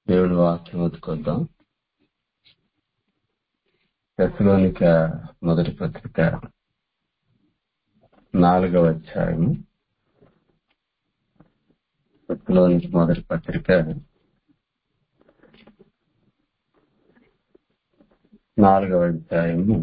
దేవుని వాక్యం వదుకొద్దాం తెసలోనిక మొదటి పత్రిక నాలుగవ అధ్యాయము తెసలోనిక మొదటి పత్రిక నాలుగవ అధ్యాయము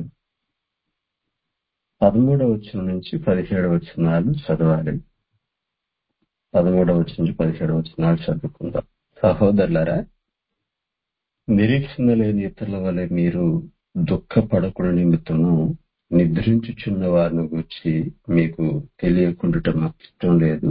పదమూడవ వచ్చిన నుంచి పదిహేడవ వచనాలు చదవాలి పదమూడవ వచ్చిన నుంచి పదిహేడవ వచనాలు చదువుకుందాం సహోదరులరా నిరీక్షణ లేని ఇతరుల వలె మీరు దుఃఖపడకుడు నిమిత్తము నిద్రించుచున్న వారిని గురించి మీకు తెలియకుండా మాకు ఇష్టం లేదు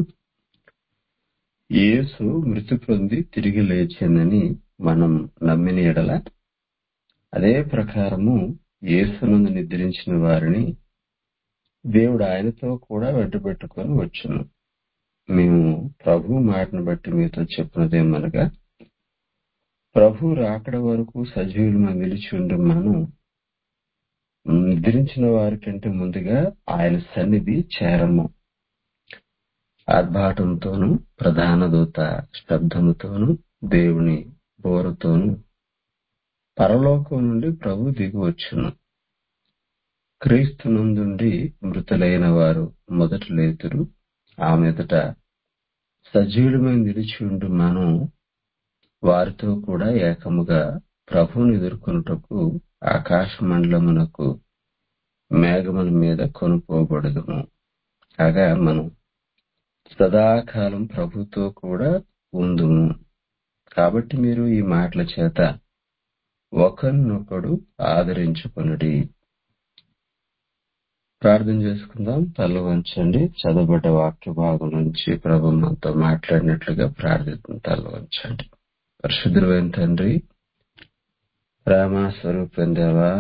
యేసు మృతి పొంది తిరిగి లేచిందని మనం నమ్మిన ఎడల అదే ప్రకారము యేసునందు నిద్రించిన వారిని దేవుడు ఆయనతో కూడా వెంటబెట్టుకొని వచ్చును మేము ప్రభు మాటను బట్టి మీతో చెప్పినదేమనగా ప్రభు రాకడ వరకు సజీవులమై నిలిచి ఉండి మనం నిద్రించిన వారి కంటే ముందుగా ఆయన సన్నిధి చేరము ఆర్భాటంతోనూ ప్రధాన దూత శబ్దముతోనూ దేవుని బోరతోనూ పరలోకం నుండి ప్రభు దిగి వచ్చును క్రీస్తు నుండి మృతులైన వారు మొదట లేతురు ఆ మీదట సజీవులమై నిలిచి ఉండి మనం వారితో కూడా ఏకముగా ప్రభువుని ఎదుర్కొనుటకు ఆకాశ మండలమునకు మేఘముల మీద కొనుక్కోబడదుము కాగా మనం సదాకాలం ప్రభుతో కూడా ఉందుము కాబట్టి మీరు ఈ మాటల చేత ఒకరినొకడు ఆదరించుకొనుడి ప్రార్థన చేసుకుందాం తల వంచండి చదవబడ్డ వాక్య భాగం నుంచి ప్రభు మనతో మాట్లాడినట్లుగా ప్రార్థిద్దాం తల వంచండి పరిశుద్ధులైన తండ్రి ప్రేమ స్వరూపం దేవా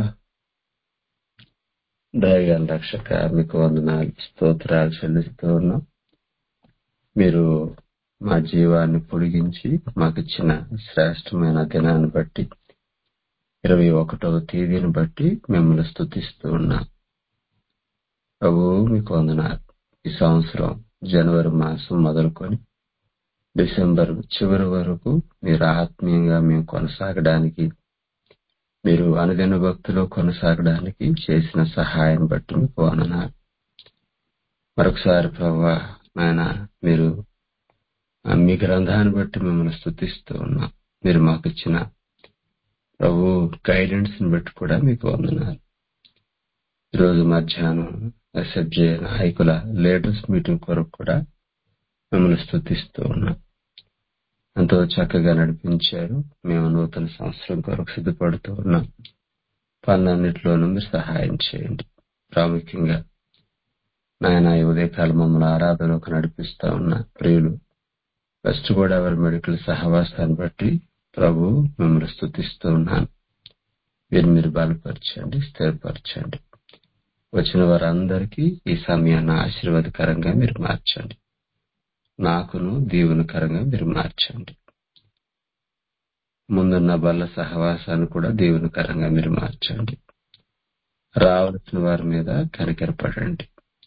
దయగల రక్షక మీకు వందనాలు స్తోత్రాలు చెల్లిస్తూ ఉన్నాం మీరు మా జీవాన్ని పొడిగించి మాకు ఇచ్చిన శ్రేష్టమైన దినాన్ని బట్టి ఇరవై ఒకటవ తేదీని బట్టి మిమ్మల్ని స్థుతిస్తూ ఉన్నాం ప్రభు మీకు వందనాలు ఈ సంవత్సరం జనవరి మాసం మొదలుకొని డిసెంబర్ చివరి వరకు మీరు ఆత్మీయంగా మేము కొనసాగడానికి మీరు అనుదిన భక్తిలో కొనసాగడానికి చేసిన సహాయం బట్టి మీకు వందనాలు మరొకసారి ప్రభు నాయన మీరు మీ గ్రంథాన్ని బట్టి మిమ్మల్ని స్థుతిస్తూ ఉన్నాం మీరు మాకు ఇచ్చిన ప్రభు గైడెన్స్ ని బట్టి కూడా మీకు వందనాలు ఈరోజు మధ్యాహ్నం ఎస్ఎఫ్జే నాయకుల లీడర్స్ మీటింగ్ కొరకు కూడా మిమ్మల్ని స్థుతిస్తూ ఉన్నాం ఎంతో చక్కగా నడిపించారు మేము నూతన సంవత్సరం కొరకు సిద్ధపడుతూ ఉన్నాం పనులన్నింటిలోనూ మీరు సహాయం చేయండి ప్రాముఖ్యంగా నాయన ఈ ఉదయకాలం మమ్మల్ని ఆరాధనలోకి నడిపిస్తా ఉన్న ప్రియులు వెస్ట్ గోదావరి మెడికల్ సహవాసాన్ని బట్టి ప్రభు మిమ్మల్ని స్థుతిస్తూ ఉన్నాను వీరు మీరు బలపరచండి స్థిరపరచండి వచ్చిన వారందరికీ ఈ సమయాన్ని ఆశీర్వాదకరంగా మీరు మార్చండి నాకును దీవునికరంగా మీరు మార్చండి ముందున్న బల్ల సహవాసాన్ని కూడా దీవునికరంగా మీరు మార్చండి రావలసిన వారి మీద కనికరపడండి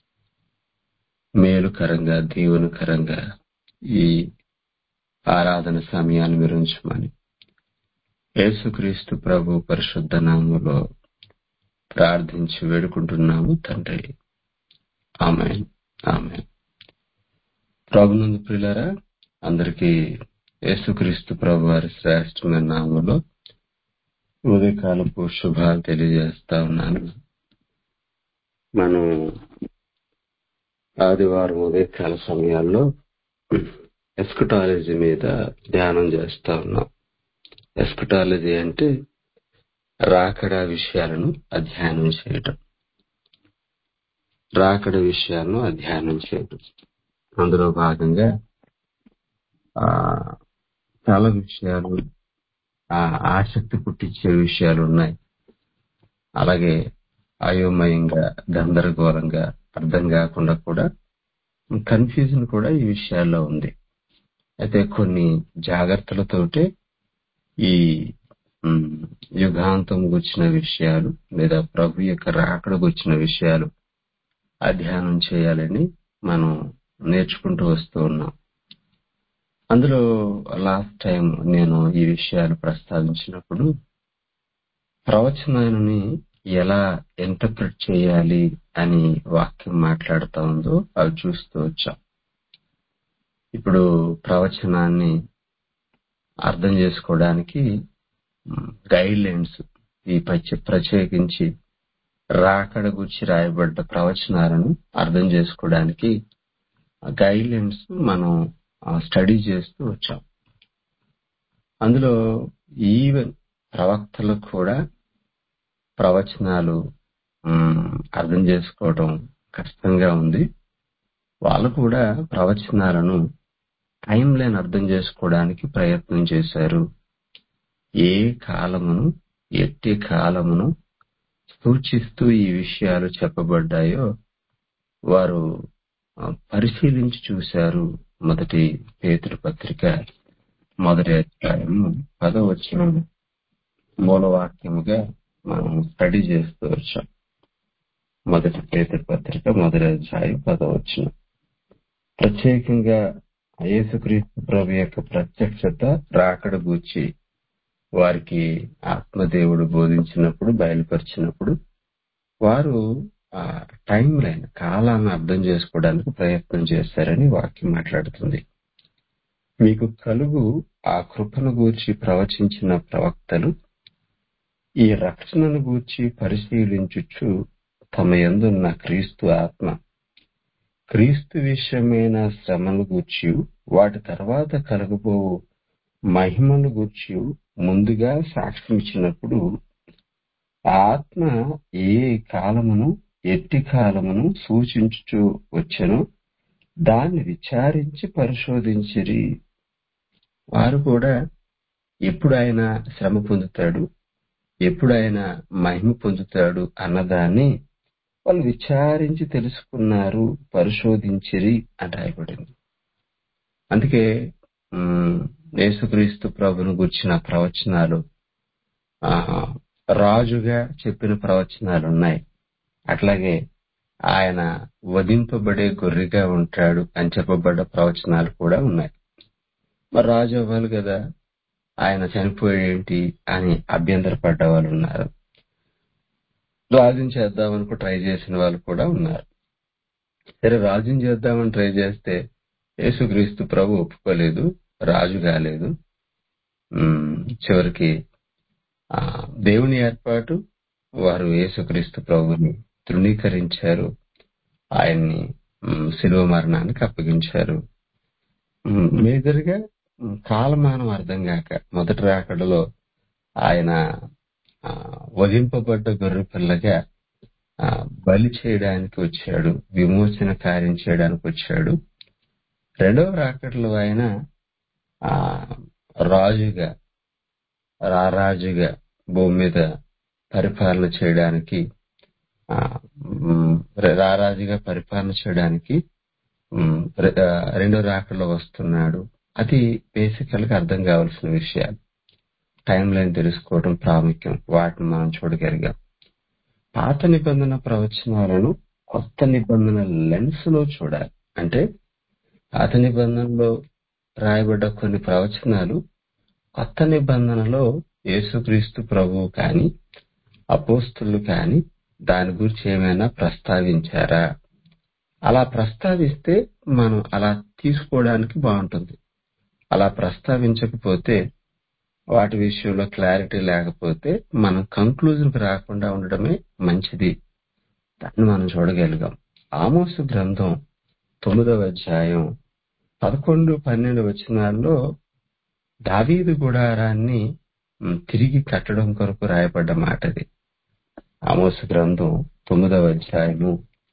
మేలుకరంగా దీవునికరంగా ఈ ఆరాధన సమయాన్ని మీరు ఉంచమని యేసుక్రీస్తు ప్రభు పరిశుద్ధ నామంలో ప్రార్థించి వేడుకుంటున్నాము తండ్రి ఆమె ఆమె ప్రభునందు ప్రియులరా అందరికీ యేసుక్రీస్తు ప్రభు వారి శ్రేష్టమైన నామంలో ఉదయకాలపు శుభాలు తెలియజేస్తా ఉన్నాను మనం ఆదివారం ఉదయకాల సమయాల్లో ఎస్కటాలజీ మీద ధ్యానం చేస్తా ఉన్నాం ఎస్కటాలజీ అంటే రాకడ విషయాలను అధ్యయనం చేయటం రాకడ విషయాలను అధ్యయనం చేయటం అందులో భాగంగా ఆ చాలా విషయాలు ఆ ఆసక్తి పుట్టించే విషయాలు ఉన్నాయి అలాగే అయోమయంగా గందరగోళంగా అర్థం కాకుండా కూడా కన్ఫ్యూజన్ కూడా ఈ విషయాల్లో ఉంది అయితే కొన్ని జాగ్రత్తలతోటే ఈ యుగాంతం గుచ్చిన విషయాలు లేదా ప్రభు యొక్క రాకడ గుచ్చిన విషయాలు అధ్యయనం చేయాలని మనం నేర్చుకుంటూ వస్తూ ఉన్నాం అందులో లాస్ట్ టైం నేను ఈ విషయాలు ప్రస్తావించినప్పుడు ప్రవచనాన్ని ఎలా ఇంటర్ప్రిట్ చేయాలి అని వాక్యం మాట్లాడుతూ ఉందో అవి చూస్తూ వచ్చాం ఇప్పుడు ప్రవచనాన్ని అర్థం చేసుకోవడానికి గైడ్ లైన్స్ ఈ పచ్చ ప్రత్యేకించి రాకడ గురించి రాయబడ్డ ప్రవచనాలను అర్థం చేసుకోవడానికి గైడ్ లైన్స్ మనం స్టడీ చేస్తూ వచ్చాం అందులో ఈవెన్ ప్రవక్తలకు కూడా ప్రవచనాలు మ్, అర్థం చేసుకోవడం కష్టంగా ఉంది వాళ్ళు కూడా ప్రవచనాలను టైం లైన్ అర్థం చేసుకోవడానికి ప్రయత్నం చేశారు ఏ కాలమును ఎట్టి కాలమును సూచిస్తూ ఈ విషయాలు చెప్పబడ్డాయో వారు ఆ, పరిశీలించి చూశారు మొదటి పేతురు పత్రిక మొదటి అధ్యాయము పదవచన మూలవాక్యముగా మనం స్టడీ చేస్తూ వచ్చాం మొదటి పేతురు పత్రిక మొదటి అధ్యాయం పదవచనం ప్రత్యేకంగా యేసుక్రీస్తు ప్రభు యొక్క ప్రత్యక్షత రాకడ గూర్చి వారికి ఆత్మదేవుడు బోధించినప్పుడు బయలుపరిచినప్పుడు వారు ఆ టైం లైన్ కాలాన్ని అర్థం చేసుకోవడానికి ప్రయత్నం చేశారని వాక్యం మాట్లాడుతుంది మీకు కలుగు ఆ కృపను గూర్చి ప్రవచించిన ప్రవక్తలు ఈ రక్షణను గూర్చి పరిశీలించుచు తమ యందున్న క్రీస్తు ఆత్మ క్రీస్తు విషయమైన శ్రమను గూర్చి వాటి తర్వాత కలగబోవు మహిమను గూర్చి ముందుగా సాక్ష్యం ఇచ్చినప్పుడు ఆ ఆత్మ ఏ కాలమును ఎట్టి కాలమును సూచించుచు వచ్చెను దాన్ని విచారించి పరిశోధించిరి వారు కూడా ఎప్పుడు ఆయన శ్రమ పొందుతాడు ఎప్పుడు ఆయన మహిమ పొందుతాడు అన్నదాన్ని వాళ్ళు విచారించి తెలుసుకున్నారు పరిశోధించిరి అని రాయబడింది అందుకే ఉమ్, యేసుక్రీస్తు ప్రభును గుర్చిన ప్రవచనాలు ఆ, రాజుగా చెప్పిన ప్రవచనాలు ఉన్నాయి అట్లాగే ఆయన వధింపబడే గొర్రెగా ఉంటాడు అని చెప్పబడ్డ ప్రవచనాలు కూడా ఉన్నాయి మరి రాజు అవ్వాలి కదా ఆయన చనిపోయేంటి అని అభ్యంతరపడ్డ వాళ్ళు ఉన్నారు రాజుని చేద్దామని ట్రై చేసిన వాళ్ళు కూడా ఉన్నారు సరే రాజుని చేద్దామని ట్రై చేస్తే యేసుక్రీస్తు ప్రభు ఒప్పుకోలేదు రాజు కాలేదు ఉమ్, చివరికి ఆ, దేవుని ఏర్పాటు వారు యేసుక్రీస్తు ప్రభుని తృణీకరించారు ఆయన్ని ఉమ్, శిలువ మరణానికి అప్పగించారు ఉమ్, మేజర్గా ఉమ్, కాలమానం అర్థం కాక మొదటి రాకడలో ఆయన ఆ, వధింపబడ్డ గొర్రె పిల్లగా ఆ, బలి చేయడానికి వచ్చాడు విమోచన కార్యం చేయడానికి వచ్చాడు రెండవ రాకడలో ఆయన ఆ, రాజుగా రారాజుగా భూమి మీద పరిపాలన చేయడానికి ఆ, ఉమ్, రారాజుగా పరిపాలన చేయడానికి ఉమ్, రె- ఆ, రెండో రాకడలో వస్తున్నాడు అది బేసికల్ గా అర్థం కావాల్సిన విషయాలు టైం లైన్ తెలుసుకోవడం ప్రాముఖ్యం వాటిని మనం చూడగలిగాం పాత నిబంధన ప్రవచనాలను కొత్త నిబంధన లెన్స్ లో చూడాలి అంటే పాత నిబంధనలో రాయబడ్డ కొన్ని ప్రవచనాలు కొత్త నిబంధనలో యేసుక్రీస్తు ప్రభువు కాని అపోస్తులు కాని దాని గురించి ఏమైనా ప్రస్తావించారా అలా ప్రస్తావిస్తే మనం అలా తీసుకోవడానికి బాగుంటుంది అలా ప్రస్తావించకపోతే వాటి విషయంలో క్లారిటీ లేకపోతే మనం కంక్లూజన్ కి రాకుండా ఉండడమే మంచిది దాన్ని మనం చూడగలిగాం ఆమోసు గ్రంథం తొమ్మిదవ అధ్యాయం పదకొండు పన్నెండు వచనాల్లో దావీదు గుడారాన్ని ఉమ్, తిరిగి కట్టడం కొరకు రాయబడ్డ మాట అది ఆమోసు గ్రంథం తొమ్మిదవ అధ్యాయము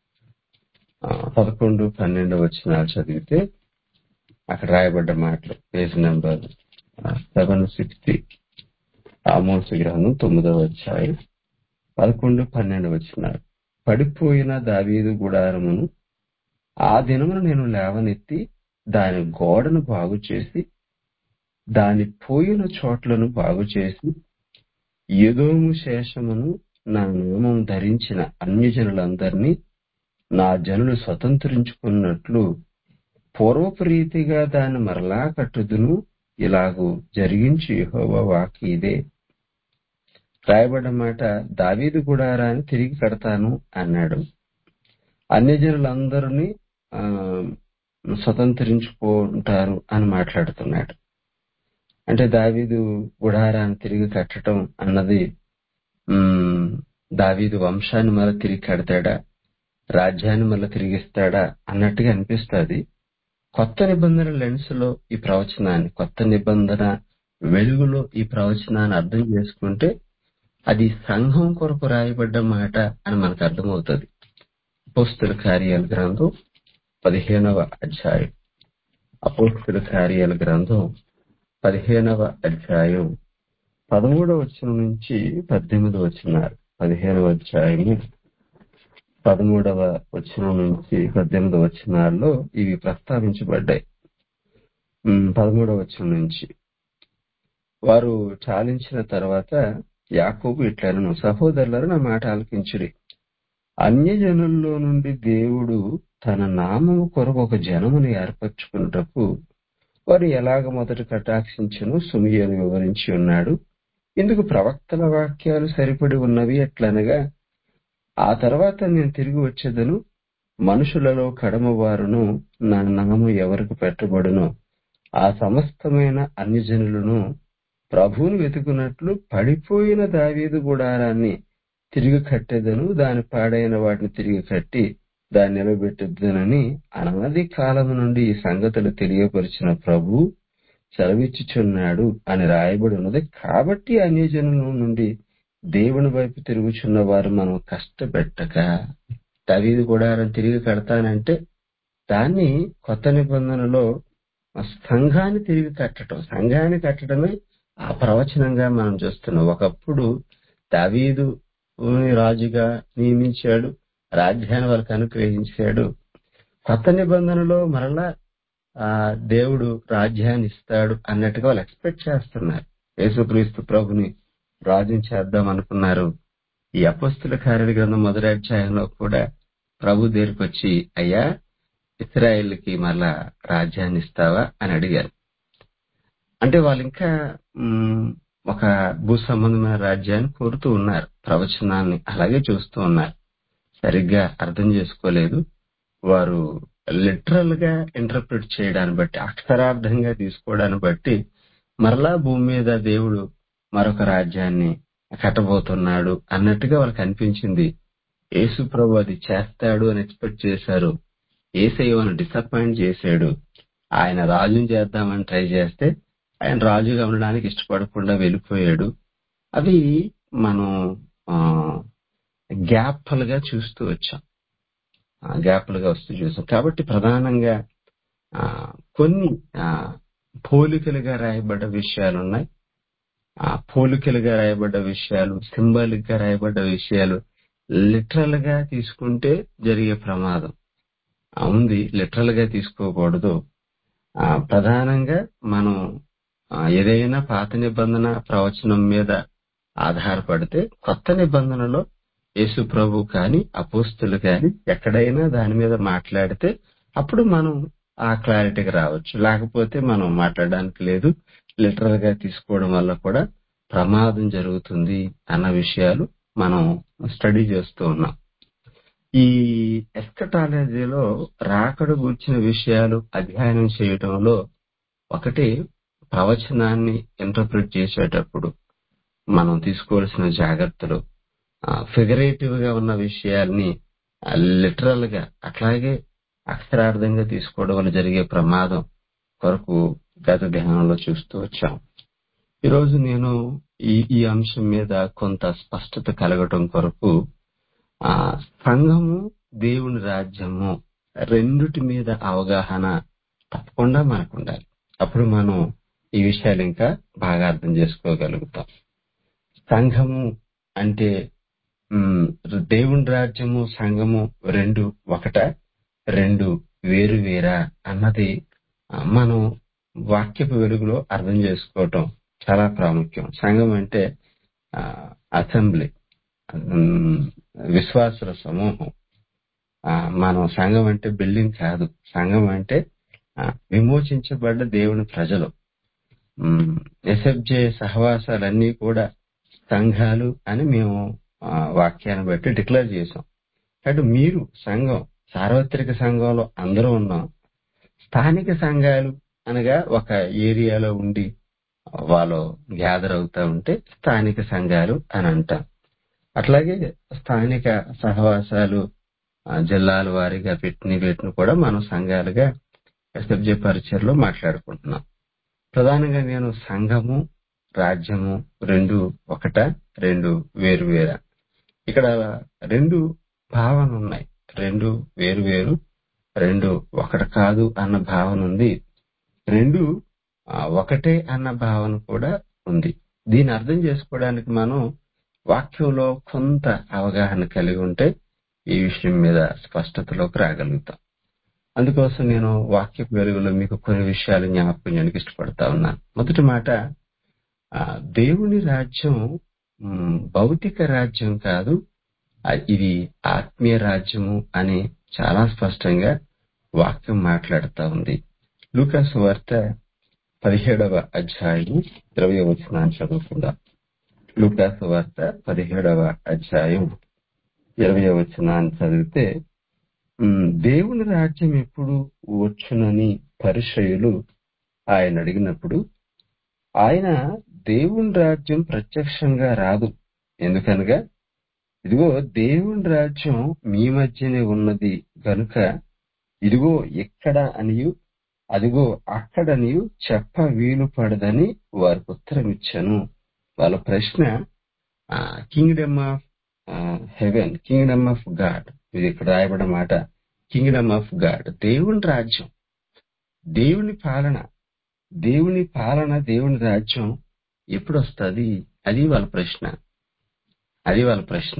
ఆ, పదకొండు పన్నెండు వచనాలు చదివితే అక్కడ రాయబడ్డ మాటలు page number seven sixty Amos గ్రంథం తొమ్మిదవ అధ్యాయం పదకొండు పన్నెండు వచనాలు పడిపోయిన దావీదు గుడారమును ఆ దినమున నేను లేవనెత్తి దాని గోడను బాగు చేసి దాని పోయిన చోట్లను బాగు చేసి ఎదోము శేషమును నా నామం ధరించిన అన్యజనులందరినీ నా జనులు స్వతంత్రించుకున్నట్లు పూర్వపు రీతిగా దాన్ని మరలా కట్టుదును ఇలాగూ జరిగించి యెహోవా వాక్కు ఇదే రాయబడ్డ మాట దావీదు గుడారాన్ని తిరిగి కడతాను అన్నాడు అన్యజనులందరినీ ఆ, స్వతంత్రించుకుంటారు అని మాట్లాడుతున్నాడు అంటే దావీదు గుడారాన్ని తిరిగి కట్టడం అన్నది ఉమ్, దావీదు వంశాన్ని మళ్ళీ తిరిగి కడతాడా రాజ్యాన్ని మళ్ళీ తిరిగిస్తాడా అన్నట్టుగా అనిపిస్తుంది కొత్త నిబంధన లెన్స్ లో ఈ ప్రవచనాన్ని కొత్త నిబంధన వెలుగులో ఈ ప్రవచనాన్ని అర్థం చేసుకుంటే అది సంఘం కొరకు రాయబడ్డ మాట అని మనకు అర్థమవుతుంది అపోస్తుల కార్యాల గ్రంథం పదిహేనవ అధ్యాయం అపోస్తుల కార్యాల గ్రంథం పదిహేనవ అధ్యాయం పదమూడవ వచనం నుంచి పద్దెనిమిది వచనాలు పదిహేనవ అధ్యాయము పదమూడవ వచనం నుంచి పద్దెనిమిది వచనాల్లో ఇవి ప్రస్తావించబడ్డాయి ఉమ్, పదమూడవ వచనం నుంచి వారు చాలించిన తర్వాత యాకోబు ఇట్లను సహోదరులను నా మాట ఆలకించుడి అన్యజనుల్లో నుండి దేవుడు తన నామము కొరకు ఒక జనమును ఏర్పరచుకున్నటకు వారు ఎలాగ మొదట కటాక్షించను సుమియను వివరించి ఉన్నాడు ఇందుకు ప్రవక్తల వాక్యాలు సరిపడి ఉన్నవి ఎట్లనగా ఆ తర్వాత నేను తిరిగి వచ్చేదను మనుషులలో కడమ వారును నా నామము ఎవరికి పెట్టబడును ఆ సమస్తమైన అన్యజనులను ప్రభువును వెతుకున్నట్లు పడిపోయిన దావీదు గుడారాన్ని తిరిగి కట్టేదను దాని పాడైన వాటిని తిరిగి కట్టి దాన్ని నిలబెట్టేదనని అనాది కాలము నుండి ఈ సంగతులు తెలియపరిచిన ప్రభు సెలవిచ్చుచున్నాడు అని రాయబడి ఉన్నది కాబట్టి అన్యజనుల నుండి దేవుని వైపు తిరుగుచున్న వారు మనం కష్టపెట్టక దావీదు గుడారం తిరిగి కడతానంటే దాన్ని కొత్త నిబంధనలో సంఘాన్ని తిరిగి కట్టడం సంఘాన్ని కట్టడమే ఆ ప్రవచనంగా మనం చూస్తున్నాం ఒకప్పుడు దావీదు రాజుగా నియమించాడు రాజ్యాన్ని వాళ్ళకి అనుగ్రహించాడు కొత్త నిబంధనలో మరలా ఆ దేవుడు రాజ్యాన్ని ఇస్తాడు అన్నట్టుగా వాళ్ళు ఎక్స్పెక్ట్ చేస్తున్నారు యేసుక్రీస్తు ప్రభుని రాజుని చేద్దాం అనుకున్నారు ఈ అపస్తుల కార్యాల గ్రంథం మొదటి అధ్యాయంలో కూడా ప్రభు దగ్గరికి వచ్చి అయ్యా ఇస్రాయేల్కి మరలా రాజ్యాన్ని ఇస్తావా అని అడిగారు అంటే వాళ్ళు ఇంకా మ్, ఒక భూ సంబంధమైన రాజ్యాన్ని కోరుతూ ఉన్నారు ప్రవచనాన్ని అలాగే చూస్తూ ఉన్నారు సరిగ్గా అర్థం చేసుకోలేదు వారు లిటరల్ గా ఇంటర్ప్రిట్ చేయడాన్ని బట్టి అక్షరార్థంగా తీసుకోవడాన్ని బట్టి మరలా భూమి మీద దేవుడు మరొక రాజ్యాన్ని కట్టబోతున్నాడు అన్నట్టుగా వాళ్ళకి అనిపించింది యేసు ప్రభు అది చేస్తాడు అని ఎక్స్పెక్ట్ చేశారు ఏసయ్యను డిసప్పాయింట్ చేశాడు ఆయన రాజుని చేద్దామని ట్రై చేస్తే ఆయన రాజుగా ఉండడానికి ఇష్టపడకుండా వెళ్ళిపోయాడు అవి మనం గ్యాప్లుగా చూస్తూ వచ్చాం గ్యాప్లుగా వస్తూ చూసాం కాబట్టి ప్రధానంగా ఆ, కొన్ని ఆ, పోలికలుగా రాయబడ్డ విషయాలు ఉన్నాయి ఆ పోలికలుగా రాయబడ్డ విషయాలు సింబాలిక్ గా రాయబడ్డ విషయాలు లిటరల్ గా తీసుకుంటే జరిగే ప్రమాదం ఆ, ఉంది లిటరల్ గా తీసుకోకూడదు ఆ, ప్రధానంగా మనం ఆ, ఏదైనా పాత నిబంధన ప్రవచనం మీద ఆధారపడితే కొత్త నిబంధనలో యేసు ప్రభు కాని అపోస్తులు కాని ఎక్కడైనా దాని మీద మాట్లాడితే అప్పుడు మనం ఆ క్లారిటీకి రావచ్చు లేకపోతే మనం మాట్లాడడానికి లేదు లిటరల్ గా తీసుకోవడం వల్ల కూడా ప్రమాదం జరుగుతుంది అన్న విషయాలు మనం స్టడీ చేస్తూ ఉన్నాం ఈ ఎస్కటాలజీలో రాకడ గూర్చిన విషయాలు అధ్యయనం చేయడంలో ఒకటి ప్రవచనాన్ని ఇంటర్ప్రిట్ చేసేటప్పుడు మనం తీసుకోవాల్సిన జాగ్రత్తలు ఫిగరేటివ్ గా ఉన్న విషయాల్ని లిటరల్ గా అట్లాగే అక్షరార్థంగా తీసుకోవడం వల్ల జరిగే ప్రమాదం కొరకు గత ధ్యానంలో చూస్తూ వచ్చాం ఈరోజు నేను ఈ ఈ అంశం మీద కొంత స్పష్టత కలగటం కొరకు ఆ సంఘము దేవుని రాజ్యము రెండుటి మీద అవగాహన తప్పకుండా మనకు ఉండాలి అప్పుడు మనం ఈ విషయాలు ఇంకా బాగా అర్థం చేసుకోగలుగుతాం సంఘము అంటే ఉమ్, దేవుని రాజ్యము సంఘము రెండు ఒకట రెండు వేరు వేరా అన్నది ఆ, మనం వాక్యపు వెలుగులో అర్థం చేసుకోవటం చాలా ప్రాముఖ్యం సంఘం అంటే ఆ, అసెంబ్లీ ఉమ్, విశ్వాసుల సమూహం ఆ, మనం సంఘం అంటే బిల్డింగ్ కాదు సంఘం అంటే ఆ, విమోచించబడ్డ దేవుని ప్రజలు ఉమ్, ఎస్ఎఫ్జే సహవాసాలన్నీ కూడా సంఘాలు అని మేము ఆ, వాక్యాన్ని బట్టి డిక్లేర్ చేసాం కాబట్టి మీరు సంఘం సార్వత్రిక సంఘంలో అందరూ ఉన్నాం స్థానిక సంఘాలు అనగా ఒక ఏరియాలో ఉండి వాళ్ళు గ్యాదర్ అవుతా ఉంటే స్థానిక సంఘాలు అని అంటాం అట్లాగే స్థానిక సహవాసాలు ఆ, జిల్లాల వారీగా పెట్టిన వీటిని కూడా మనం సంఘాలుగా ఎస్ఎఫ్జే పరిచయలో మాట్లాడుకుంటున్నాం ప్రధానంగా నేను సంఘము రాజ్యము రెండు ఒకట రెండు వేరు వేరా ఇక్కడ రెండు భావన ఉన్నాయి రెండు వేరు వేరు రెండు ఒకటి కాదు అన్న భావన ఉంది రెండు ఆ, ఒకటే అన్న భావన కూడా ఉంది దీన్ని అర్థం చేసుకోవడానికి మనం వాక్యంలో కొంత అవగాహన కలిగి ఉంటే ఈ విషయం మీద స్పష్టతలోకి రాగలుగుతాం అందుకోసం నేను వాక్య వెలుగులో మీకు కొన్ని విషయాలు జ్ఞాపకం చేయడానికి ఇష్టపడతా ఉన్నాను మొదటి మాట ఆ, దేవుని రాజ్యం మ్, భౌతిక రాజ్యం కాదు ఆ, ఇది ఆత్మీయ రాజ్యము అని చాలా స్పష్టంగా వాక్యం మాట్లాడుతా ఉంది లూకాసు వార్త పదిహేడవ అధ్యాయం ఇరవై వచనాన్ని చదువుకుందాం లూకాసు వార్త పదిహేడవ అధ్యాయం ఇరవై వచనాన్ని చదివితే ఉమ్, దేవుని రాజ్యం ఎప్పుడు వచ్చునని పరిచయులు ఆయన అడిగినప్పుడు ఆయన దేవుని రాజ్యం ప్రత్యక్షంగా రాదు ఎందుకనగా ఇదిగో దేవుని రాజ్యం మీ మధ్యనే ఉన్నది గనుక ఇదిగో ఎక్కడ అనియు అదిగో అక్కడనియు చెప్ప వీలు పడదని వారికి ఉత్తరం ఇచ్చాను వాళ్ళ ప్రశ్న kingdom of heaven kingdom of God ఇది ఇక్కడ రాయబడిన మాట కింగ్డమ్ ఆఫ్ గాడ్ దేవుని రాజ్యం దేవుని పాలన దేవుని పాలన దేవుని రాజ్యం ఎప్పుడు వస్తుంది అది వాళ్ళ ప్రశ్న అది వాళ్ళ ప్రశ్న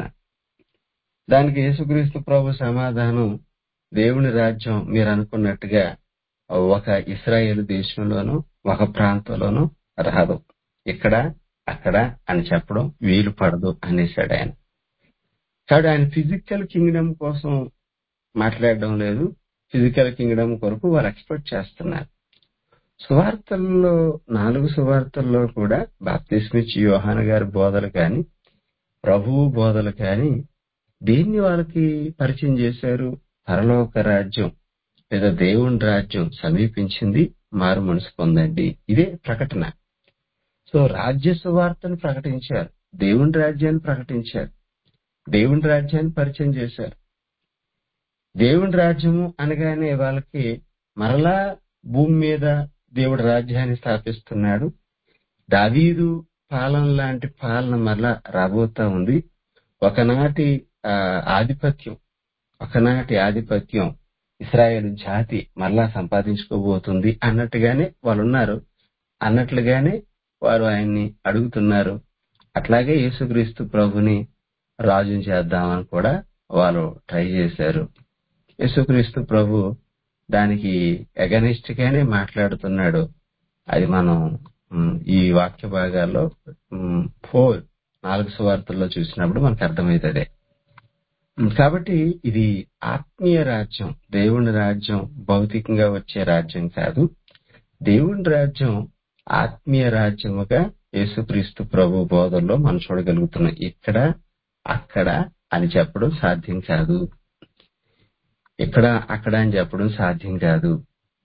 దానికి యేసుక్రీస్తు ప్రభు సమాధానం దేవుని రాజ్యం మీరు అనుకున్నట్టుగా ఒక ఇస్రాయేల్ దేశంలోనూ ఒక ప్రాంతంలోనూ రాదు ఇక్కడ అక్కడ అని చెప్పడం వీలు పడదు అనేసాడు ఆయన కాబట్టి ఆయన ఫిజికల్ కింగ్డమ్ కోసం మాట్లాడడం లేదు ఫిజికల్ కింగ్డమ్ కొరకు వారు ఎక్స్పెక్ట్ చేస్తున్నారు సువార్తల్లో నాలుగు సువార్తల్లో కూడా బాప్తిస్మిచ్ యోహాన్ గారి బోధలు కానీ ప్రభువు బోధలు కానీ దేన్ని వాళ్ళకి పరిచయం చేశారు పరలోక రాజ్యం లేదా దేవుని రాజ్యం సమీపించింది మారు మనసు పొందండి ఇదే ప్రకటన సో రాజ్య సువార్తను ప్రకటించారు దేవుని రాజ్యాన్ని ప్రకటించారు దేవుని రాజ్యాన్ని పరిచయం చేశారు దేవుని రాజ్యము అనగానే వాళ్ళకి మరలా భూమి మీద దేవుడు రాజ్యాన్ని స్థాపిస్తున్నాడు దావీదు పాలన లాంటి పాలన మరలా రాబోతా ఉంది ఒకనాటి ఆ, ఆధిపత్యం ఒకనాటి ఆధిపత్యం ఇస్రాయేల్ జాతి మరలా సంపాదించుకోబోతుంది అన్నట్టుగానే వాళ్ళు ఉన్నారు అన్నట్లుగానే వారు ఆయన్ని అడుగుతున్నారు అట్లాగే యేసుక్రీస్తు ప్రభుని రాజుని చేద్దామని కూడా వాళ్ళు ట్రై చేశారు యేసుక్రీస్తు ప్రభు దానికి అగనిస్ట్ గానే మాట్లాడుతున్నాడు అది మనం మ్, ఈ వాక్య భాగాల్లో మ్, ఫోర్ నాలుగు సువార్తల్లో చూసినప్పుడు మనకు అర్థమవుతుంది మ్, కాబట్టి ఇది ఆత్మీయ రాజ్యం దేవుని రాజ్యం భౌతికంగా వచ్చే రాజ్యం కాదు దేవుని రాజ్యం ఆత్మీయ రాజ్యముగా యేసుక్రీస్తు ప్రభు బోధల్లో మనం చూడగలుగుతున్నాం ఇక్కడ అక్కడ అని చెప్పడం సాధ్యం కాదు ఇక్కడ అక్కడ అని చెప్పడం సాధ్యం కాదు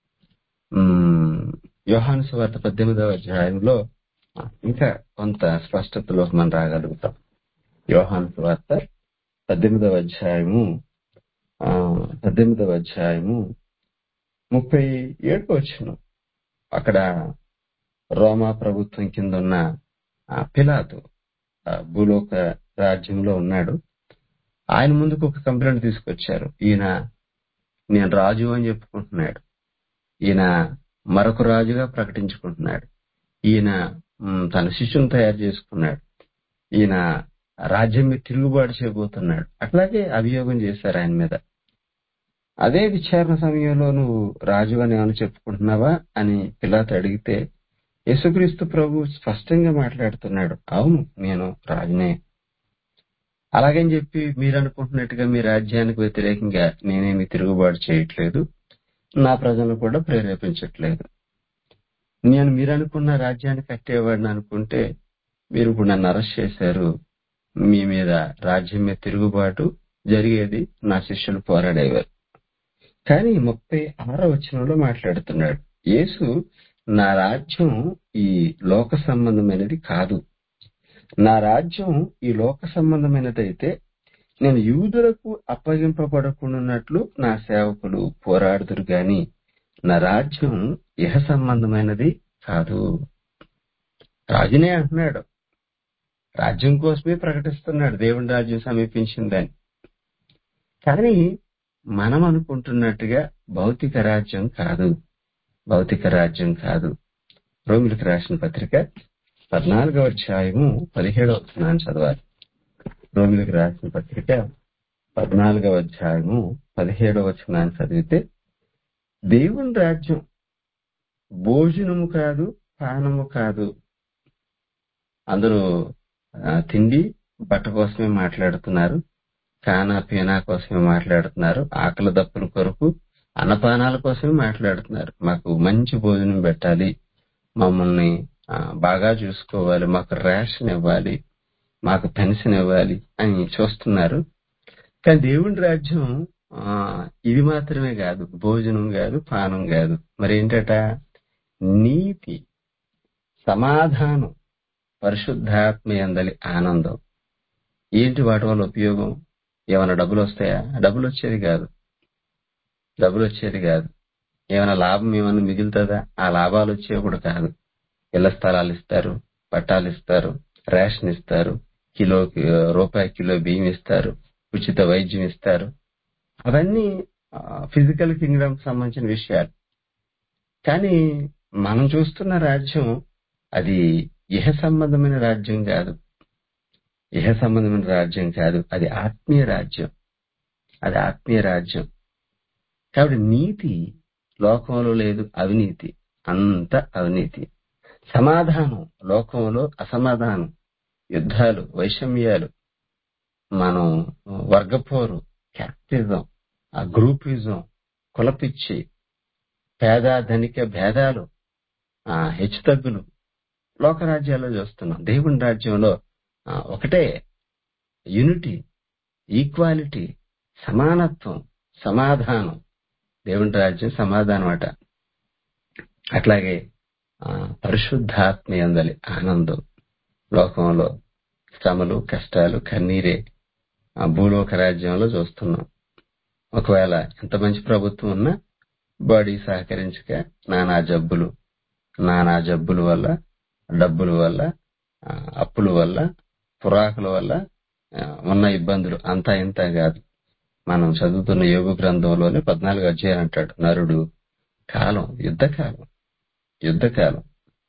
మ్మ్, యోహాను సువార్త పద్దెనిమిదవ అధ్యాయంలో ఇంకా కొంత స్పష్టతలోకి మనం రాగలుగుతాం యోహాను సువార్త పద్దెనిమిదవ అధ్యాయము ఆ, పద్దెనిమిదవ అధ్యాయము ముప్పై ఏడుకు వచ్చును అక్కడ రోమా ప్రభుత్వం కింద ఉన్న ఆ, పిలాతు ఆ, భూలోక రాజ్యంలో ఉన్నాడు ఆయన ముందుకు ఒక కంప్లైంట్ తీసుకొచ్చారు ఈయన నేను రాజు అని చెప్పుకుంటున్నాడు ఈయన మరొక రాజుగా ప్రకటించుకుంటున్నాడు ఈయన మ్, తన శిష్యుని తయారు చేసుకున్నాడు ఈయన రాజ్యం మీద తిరుగుబాటు చేయబోతున్నాడు అట్లాగే అభియోగం చేశారు ఆయన మీద అదే విచారణ సమయంలో నువ్వు రాజు అని ఏమైనా చెప్పుకుంటున్నావా అని పిలాతు అడిగితే యేసుక్రీస్తు ప్రభు స్పష్టంగా మాట్లాడుతున్నాడు అవును నేను రాజునే అలాగని చెప్పి మీరు అనుకుంటున్నట్టుగా మీ రాజ్యానికి వ్యతిరేకంగా నేనేమి తిరుగుబాటు చేయట్లేదు నా ప్రజలను కూడా ప్రేరేపించట్లేదు నేను మీరు అనుకున్న రాజ్యాన్ని కట్టేవాడిని అనుకుంటే మీరు ఇప్పుడు నన్ను అరెస్ట్ చేశారు మీ మీద రాజ్యం మీద తిరుగుబాటు జరిగేది నా శిష్యులు పోరాడేవారు కానీ ముప్పై ఆరో వచనంలో మాట్లాడుతున్నాడు యేసు నా రాజ్యం ఈ లోక సంబంధమైనది కాదు నా రాజ్యం ఈ లోక సంబంధమైనదైతే నేను యూదులకు అప్పగింపబడకుండాన్నట్లు నా సేవకులు పోరాడుదురు గాని నా రాజ్యం ఇహ సంబంధమైనది కాదు రాజునే అంటున్నాడు రాజ్యం కోసమే ప్రకటిస్తున్నాడు దేవుని రాజ్యం సమీపించిందని కానీ మనం అనుకుంటున్నట్టుగా భౌతిక రాజ్యం కాదు భౌతిక రాజ్యం కాదు రోమిలకు రాసిన పత్రిక పద్నాలుగవ అధ్యాయము పదిహేడవ వచనాన్ని చదవాలి రోమిలకు రాసిన పత్రిక పద్నాలుగవ అధ్యాయము పదిహేడవ వచనాన్ని చదివితే దేవుని రాజ్యం భోజనము కాదు పానము కాదు అందరూ ఆ, తిండి బట్ట కోసమే మాట్లాడుతున్నారు కానా పీనా కోసమే మాట్లాడుతున్నారు ఆకలి దప్పుల కొరకు అన్నపానాల కోసమే మాట్లాడుతున్నారు మాకు మంచి భోజనం పెట్టాలి మమ్మల్ని ఆ, బాగా చూసుకోవాలి మాకు రేషన్ ఇవ్వాలి మాకు పెన్షన్ ఇవ్వాలి అని చూస్తున్నారు కానీ దేవుని రాజ్యం ఆ, ఇది మాత్రమే కాదు భోజనం కాదు పానం కాదు మరి ఏంటట నీతి సమాధానం పరిశుద్ధాత్మ ఎందలి ఆనందం ఏంటి వాటి వల్ల ఉపయోగం ఏమైనా డబ్బులు వస్తాయా డబ్బులు వచ్చేది కాదు డబ్బులు వచ్చేది కాదు ఏమైనా లాభం ఏమైనా మిగులుతుందా ఆ లాభాలు వచ్చేవి కూడా కాదు ఇళ్ల స్థలాలు ఇస్తారు పట్టాలు ఇస్తారు రేషన్ ఇస్తారు కిలో రూపాయి కిలో బియ్యం ఇస్తారు ఉచిత వైద్యం ఇస్తారు అవన్నీ ఫిజికల్ కింగ్డమ్ సంబంధించిన విషయాలు కానీ మనం చూస్తున్న రాజ్యం అది ఇహ సంబంధమైన రాజ్యం కాదు ఇహ సంబంధమైన రాజ్యం కాదు అది ఆత్మీయ రాజ్యం అది ఆత్మీయ రాజ్యం కాబట్టి నీతి లోకంలో లేదు అవినీతి అంత అవినీతి సమాధానం లోకంలో అసమాధానం యుద్ధాలు వైషమ్యాలు మనం వర్గపోరు క్యాపిటిజం ఆ గ్రూపిజం కులపిచ్చి పేద ధనిక భేదాలు ఆ హెచ్చుతగ్గులు లోకరాజ్యాల్లో చూస్తున్నాం దేవుని రాజ్యంలో ఆ, ఒకటే యూనిటీ ఈక్వాలిటీ సమానత్వం సమాధానం దేవుని రాజ్యం సమాధానం అట అట్లాగే ఆ, పరిశుద్ధాత్మ యందలి ఆనందం లోకంలో శ్రమలు కష్టాలు కన్నీరే ఆ భూలోక రాజ్యంలో చూస్తున్నాం ఒకవేళ ఎంత మంచి ప్రభుత్వం ఉన్నా బాడీ సహకరించక నానా జబ్బులు నానా జబ్బుల వల్ల డబ్బుల వల్ల ఆ, అప్పుల వల్ల పురాకుల వల్ల ఆ, ఉన్న ఇబ్బందులు అంతా ఇంత కాదు మనం చదువుతున్న యోగ గ్రంథంలోనే పద్నాలుగు అధ్యాయం అంటాడు నరుడు కాలం యుద్ధకాలం యుద్ధకాలం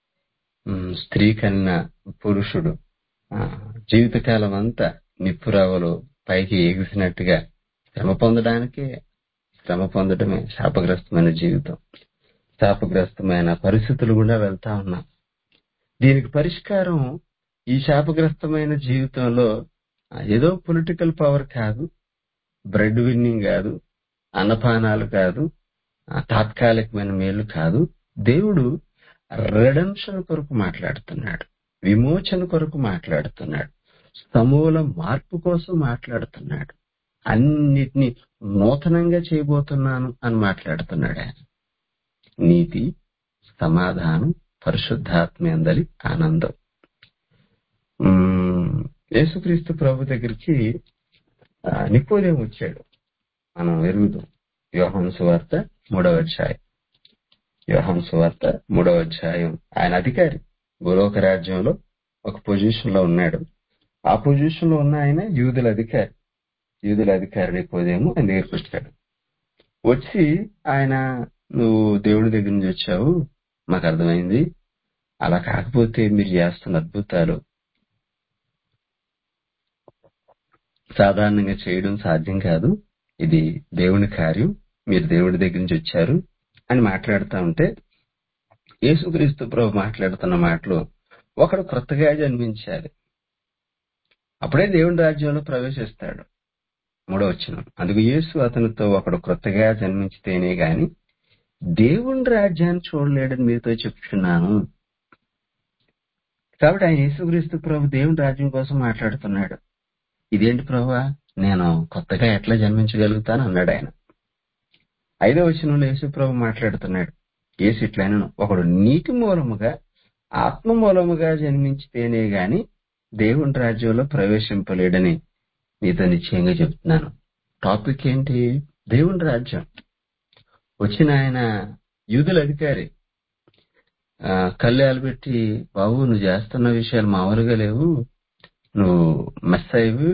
ఉమ్, స్త్రీ కన్నా పురుషుడు ఆ, జీవితకాలం అంతా నిప్పురవ్వలు పైకి ఎగిసినట్టుగా శ్రమ పొందడానికే శ్రమ పొందడమే శాపగ్రస్తమైన జీవితం శాపగ్రస్తమైన పరిస్థితులు కూడా వెళ్తా ఉన్నాం దీనికి పరిష్కారం ఈ శాపగ్రస్తమైన జీవితంలో ఆ, ఏదో పొలిటికల్ పవర్ కాదు బ్రెడ్ విన్నింగ్ కాదు అన్నపానాలు కాదు ఆ, తాత్కాలికమైన మేలు కాదు దేవుడు రెడమ్షన్ కొరకు మాట్లాడుతున్నాడు విమోచన కొరకు మాట్లాడుతున్నాడు సమూల మార్పు కోసం మాట్లాడుతున్నాడు అన్నిటినీ నూతనంగా చేయబోతున్నాను అని మాట్లాడుతున్నాడు ఆయన నీతి సమాధానం పరిశుద్ధాత్మ అందలి ఆనందం ఉమ్, యేసుక్రీస్తు ప్రభు దగ్గరికి ఆ, నికోదేం వచ్చాడు మనం ఎరుగుదాం యోహాను సువార్త మూడవ అధ్యాయం యోహాను సువార్త మూడవ అధ్యాయం ఆయన అధికారి భూలోక రాజ్యంలో ఒక పొజిషన్ లో ఉన్నాడు ఆ పొజిషన్ లో ఉన్న ఆయన యూదుల అధికారి యూదుల అధికారి నికోదేము ఆయన దగ్గరికి వచ్చాడు వచ్చి ఆయన నువ్వు దేవుడి దగ్గర నుంచి వచ్చావు మాకు అర్థమైంది అలా కాకపోతే మీరు చేస్తున్న అద్భుతాలు సాధారణంగా చేయడం సాధ్యం కాదు ఇది దేవుని కార్యం మీరు దేవుడి దగ్గర నుంచి వచ్చారు అని మాట్లాడుతూ ఉంటే యేసుక్రీస్తు ప్రభు మాట్లాడుతున్న మాటలు ఒకడు క్రొత్తగా జన్మించాలి అప్పుడే దేవుని రాజ్యంలో ప్రవేశిస్తాడు మూడో వచ్చిన అందుకు యేసు అతనితో ఒకడు క్రొత్తగా జన్మించితేనే గాని దేవుని రాజ్యాన్ని చూడలేడని మీతో చెప్తున్నాను కాబట్టి ఆయన యేసుక్రీస్తు ప్రభు దేవుని రాజ్యం కోసం మాట్లాడుతున్నాడు ఇదేంటి ప్రభా నేను కొత్తగా ఎట్లా జన్మించగలుగుతాను అన్నాడు ఆయన ఐదో వచనంలో యేసు ప్రభు మాట్లాడుతున్నాడు యేసు ఇట్లైనను ఒకడు నీటి మూలముగా ఆత్మ మూలముగా జన్మించితేనే గాని దేవుని రాజ్యంలో ప్రవేశింపలేడని నీతో నిశ్చయంగా చెప్తున్నాను టాపిక్ ఏంటి దేవుని రాజ్యం వచ్చిన ఆయన యూదుల అధికారి ఆ, కళ్ళాలు పెట్టి బాబు నువ్వు చేస్తున్న విషయాలు మామూలుగా లేవు నువ్వు మెస్ అయ్యి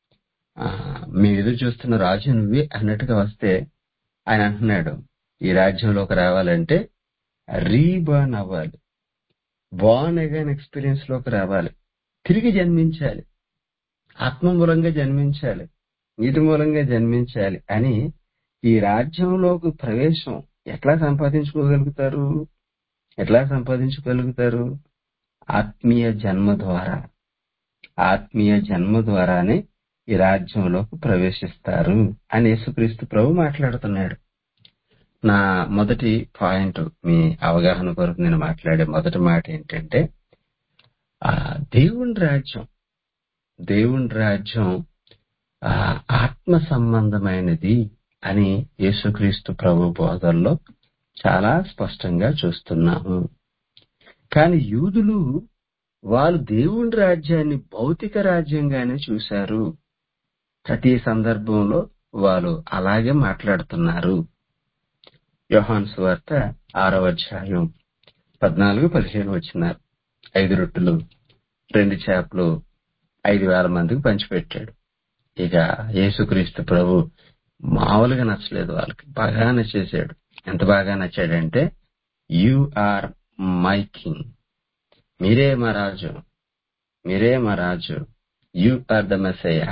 మేము ఎదురు చూస్తున్న రాజు నువ్వే అన్నట్టుగా వస్తే ఆయన అంటున్నాడు ఈ రాజ్యంలోకి రావాలంటే రీబర్న్ అవ్వాలి బాన్ అగైన్ ఎక్స్పీరియన్స్ లోకి రావాలి తిరిగి జన్మించాలి ఆత్మ మూలంగా జన్మించాలి నీటి మూలంగా జన్మించాలి అని ఈ రాజ్యంలోకి ప్రవేశం ఎట్లా సంపాదించుకోగలుగుతారు ఎట్లా సంపాదించుకోగలుగుతారు ఆత్మీయ జన్మ ద్వారా ఆత్మీయ జన్మ ద్వారానే ఈ రాజ్యంలోకి ప్రవేశిస్తారు అని యేసుక్రీస్తు ప్రభు మాట్లాడుతున్నాడు నా మొదటి పాయింట్ మీ అవగాహన కొరకు నేను మాట్లాడే మొదటి మాట ఏంటంటే ఆ దేవుని రాజ్యం దేవుని రాజ్యం ఆ, ఆత్మ సంబంధమైనది అని యేసుక్రీస్తు ప్రభు బోధల్లో చాలా స్పష్టంగా చూస్తున్నాము కానీ యూదులు వాళ్ళు దేవుని రాజ్యాన్ని భౌతిక రాజ్యంగానే చూశారు ప్రతి సందర్భంలో వాళ్ళు అలాగే మాట్లాడుతున్నారు యోహాన్ సువార్త ఆరవ అధ్యాయం పద్నాలుగు పదిహేను వచ్చినారు ఐదు రొట్టెలు రెండు చేపలు ఐదు వేల మందికి పంచిపెట్టాడు ఇక యేసుక్రీస్తు ప్రభు మామూలుగా నచ్చలేదు వాళ్ళకి బాగా నచ్చేసాడు ఎంత బాగా నచ్చాడంటే యు ఆర్ మై కింగ్ మీరే మా రాజు మీరే మా రాజు you are the Messiah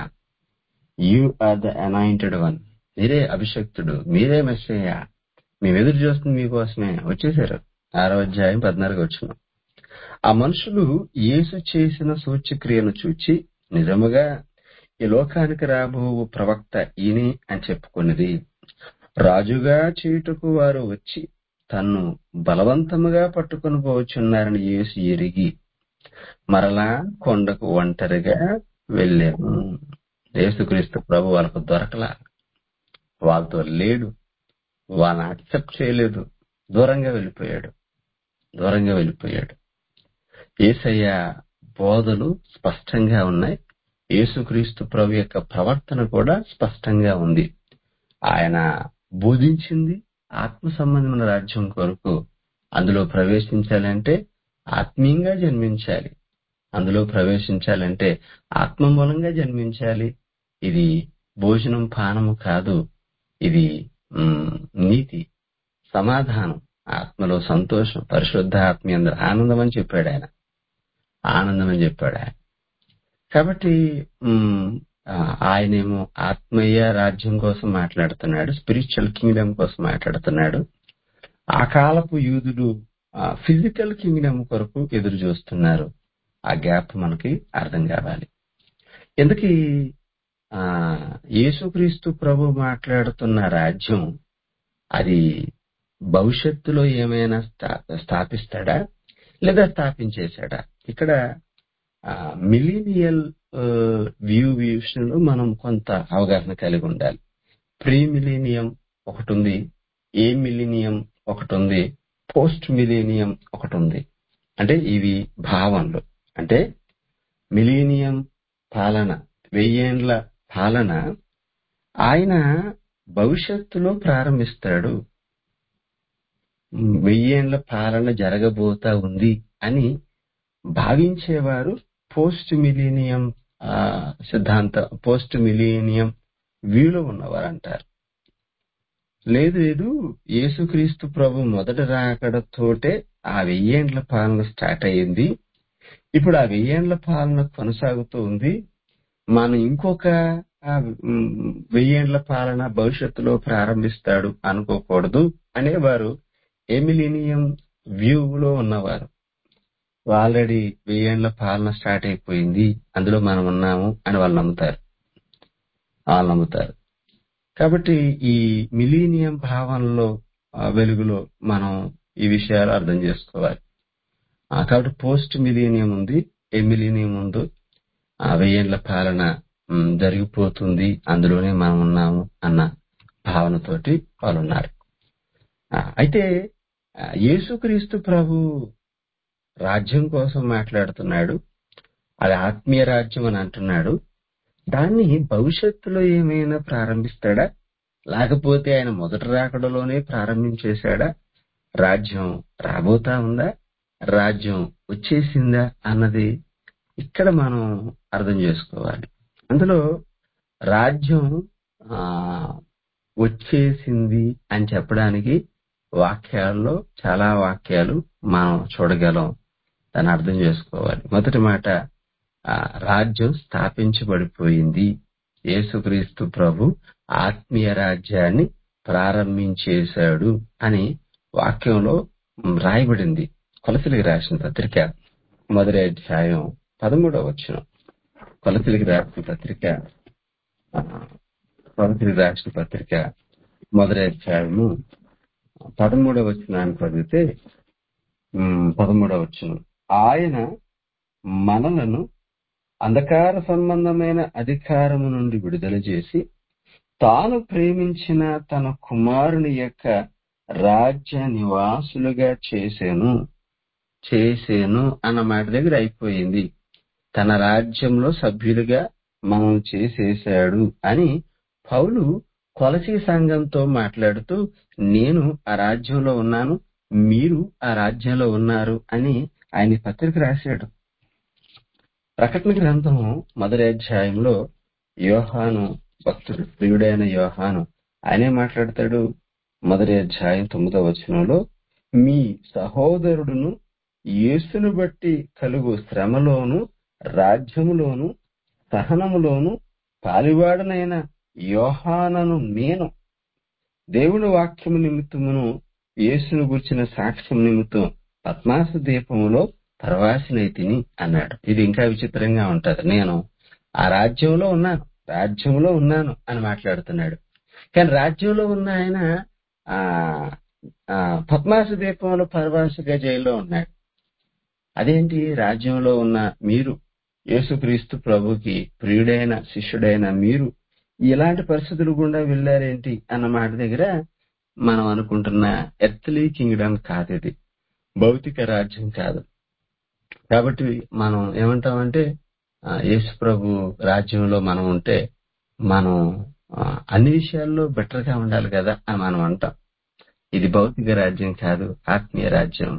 you are the anointed one మీరే అభిషక్తుడు మీరే మెస్సయ్య మేము ఎదురు చూస్తుంది మీకోసమే వచ్చేసారు ఆరో అధ్యాయం పద్నాలుగు వచ్చిన ఆ మనుషులు యేసు చేసిన సూచ్యక్రియను చూచి నిజముగా ఈ లోకానికి రాబో ప్రవక్త ఈయనే అని చెప్పుకున్నది రాజుగా చేయుటకు వారు వచ్చి తన్ను బలవంతముగా పట్టుకొని పోవచ్చున్నారని యేసు ఎరిగి మరలా కొండకు ఒంటరిగా వెళ్ళాము యేసుక్రీస్తు ప్రభు వాళ్ళకు దొరకలా వాళ్ళతో లేడు వాళ్ళని అక్సెప్ట్ చేయలేదు దూరంగా వెళ్ళిపోయాడు దూరంగా వెళ్ళిపోయాడు ఏసయ్య బోధలు స్పష్టంగా ఉన్నాయి యేసుక్రీస్తు ప్రభు యొక్క ప్రవర్తన కూడా స్పష్టంగా ఉంది ఆయన బోధించింది ఆత్మ సంబంధమైన రాజ్యం కొరకు అందులో ప్రవేశించాలంటే ఆత్మీయంగా జన్మించాలి అందులో ప్రవేశించాలంటే ఆత్మ మూలంగా జన్మించాలి ఇది భోజనం పానము కాదు ఇది మ్, నీతి సమాధానం ఆత్మలో సంతోషం పరిశుద్ధ ఆత్మీయందరూ ఆనందం అని చెప్పాడు ఆయన ఆనందం అని చెప్పాడు ఆయన కాబట్టి మ్, ఆ, ఆయనేమో ఆత్మీయ రాజ్యం కోసం మాట్లాడుతున్నాడు స్పిరిచువల్ కింగ్డమ్ కోసం మాట్లాడుతున్నాడు ఆ కాలపు యూదులు ఫిజికల్ కింగ్డమ్ కొరకు ఎదురు చూస్తున్నారు ఆ గ్యాప్ మనకి అర్థం కావాలి ఎందుకీ ఆ యేసుక్రీస్తు ప్రభు మాట్లాడుతున్న రాజ్యం అది భవిష్యత్తులో ఏమైనా స్థా- స్థాపిస్తాడా లేదా స్థాపించేశాడా ఇక్కడ మిలీనియల్ వ్యూ విషయంలో మనం కొంత అవగాహన కలిగి ఉండాలి ప్రీ మిలీనియం ఒకటి ఉంది ఏ మిలీనియం ఒకటి ఉంది పోస్ట్ మిలీనియం ఒకటి ఉంది అంటే ఇవి భావనలు అంటే మిలీనియం పాలన వెయ్యేండ్ల పాలన ఆయన భవిష్యత్తులో ప్రారంభిస్తాడు వెయ్యేండ్ల పాలన జరగబోతా ఉంది అని భావించేవారు పోస్ట్ మిలీనియం ఆ, సిద్ధాంత పోస్ట్ మిలీనియం వ్యూలో ఉన్నవారు అంటారు లేదు లేదు యేసుక్రీస్తు ప్రభు మొదట రాకడతోటే ఆ వెయ్యేండ్ల పాలన స్టార్ట్ అయ్యింది ఇప్పుడు ఆ వెయ్యేండ్ల పాలన కొనసాగుతూ ఉంది మనం ఇంకొక ఆ, మ్, వెయ్యేండ్ల పాలన భవిష్యత్తులో ప్రారంభిస్తాడు అనుకోకూడదు అనేవారు ఎమిలీనియం వ్యూలో ఉన్నవారు ఆల్రెడీ వెయ్యేండ్ల పాలన స్టార్ట్ అయిపోయింది అందులో మనం ఉన్నాము అని వాళ్ళు నమ్ముతారు వాళ్ళు నమ్ముతారు కాబట్టి ఈ మిలీనియం భావనలో ఆ, వెలుగులో మనం ఈ విషయాలు అర్థం చేసుకోవాలి ఆ, కాబట్టి పోస్ట్ మిలీనియం ఉంది ఏ మిలీనియం ఉందో ఆ వెయ్యేండ్ల పాలన ఉమ్, జరిగిపోతుంది అందులోనే మనం ఉన్నాము అన్న భావనతోటి వాళ్ళు ఉన్నారు ఆ, అయితే ఆ, యేసుక్రీస్తు ప్రభు రాజ్యం కోసం మాట్లాడుతున్నాడు అది ఆత్మీయ రాజ్యం అని అంటున్నాడు దాన్ని భవిష్యత్తులో ఏమైనా ప్రారంభిస్తాడా లేకపోతే ఆయన మొదటి రాకడలోనే ప్రారంభించేశాడా రాజ్యం రాబోతా ఉందా రాజ్యం వచ్చేసిందా అన్నది ఇక్కడ మనం అర్థం చేసుకోవాలి అందులో రాజ్యం ఆ వచ్చేసింది అని చెప్పడానికి వాక్యాల్లో చాలా వాక్యాలు మనం చూడగలం దాన్ని అర్థం చేసుకోవాలి మొదటి మాట ఆ, రాజ్యం స్థాపించబడిపోయింది యేసుక్రీస్తు ప్రభు ఆత్మీయ రాజ్యాన్ని ప్రారంభించేశాడు అని వాక్యంలో మ్, రాయబడింది కొలసలికి రాసిన పత్రిక మొదటి అధ్యాయం పదమూడవ వచ్చిన కొలసలికి రాసిన పత్రిక ఆ, కొలసలికి రాసిన పత్రిక మొదటి అధ్యాయము పదమూడవ వచ్చినాన్ని చదివితే మ్, పదమూడవ వచ్చిన ఆయన మనలను అంధకార సంబంధమైన అధికారము నుండి విడుదల చేసి తాను ప్రేమించిన తన కుమారుని యొక్క రాజ్య నివాసులుగా చేసేను చేసేను అన్న మాట దగ్గర అయిపోయింది తన రాజ్యంలో సభ్యులుగా మనం చేసేశాడు అని పౌలు కొలసి సంఘంతో మాట్లాడుతూ నేను ఆ రాజ్యంలో ఉన్నాను మీరు ఆ రాజ్యంలో ఉన్నారు అని ఆయన ఈ పత్రిక రాశాడు ప్రకటన గ్రంథం మొదటి అధ్యాయంలో యోహాను భక్తుడు ప్రియుడైన యోహాను ఆయనే మాట్లాడతాడు మొదటి అధ్యాయం తొమ్మిదవ వచనంలో మీ సహోదరుడును యేసును బట్టి కలుగు శ్రమలోను రాజ్యములోను సహనములోను పాలివాడనైన యోహానను నేను దేవుని వాక్యము నిమిత్తమును యేసును గుర్చిన సాక్ష్యం నిమిత్తం పద్మాస దీపములో ప్రవాసినైతిని అన్నాడు ఇది ఇంకా విచిత్రంగా ఉంటది నేను ఆ రాజ్యంలో ఉన్నాను రాజ్యంలో ఉన్నాను అని మాట్లాడుతున్నాడు కానీ రాజ్యంలో ఉన్న ఆయన ఆ ఆ, పద్మాస దీపంలో పరవాసిగా జైల్లో ఉన్నాడు అదేంటి రాజ్యంలో ఉన్న మీరు యేసుక్రీస్తు ప్రభుకి ప్రియుడైన శిష్యుడైన మీరు ఇలాంటి పరిస్థితులు గుండా వెళ్ళారేంటి అన్న మాట దగ్గర మనం అనుకుంటున్న ఎర్త్లీ కింగ్డమ్ కాదు ఇది భౌతిక రాజ్యం కాదు కాబట్టి మనం ఏమంటామంటే ఆ, యేసు ప్రభు రాజ్యంలో మనం ఉంటే మనం ఆ, అన్ని విషయాల్లో బెటర్ గా ఉండాలి కదా అని మనం అంటాం ఇది భౌతిక రాజ్యం కాదు ఆత్మీయ రాజ్యం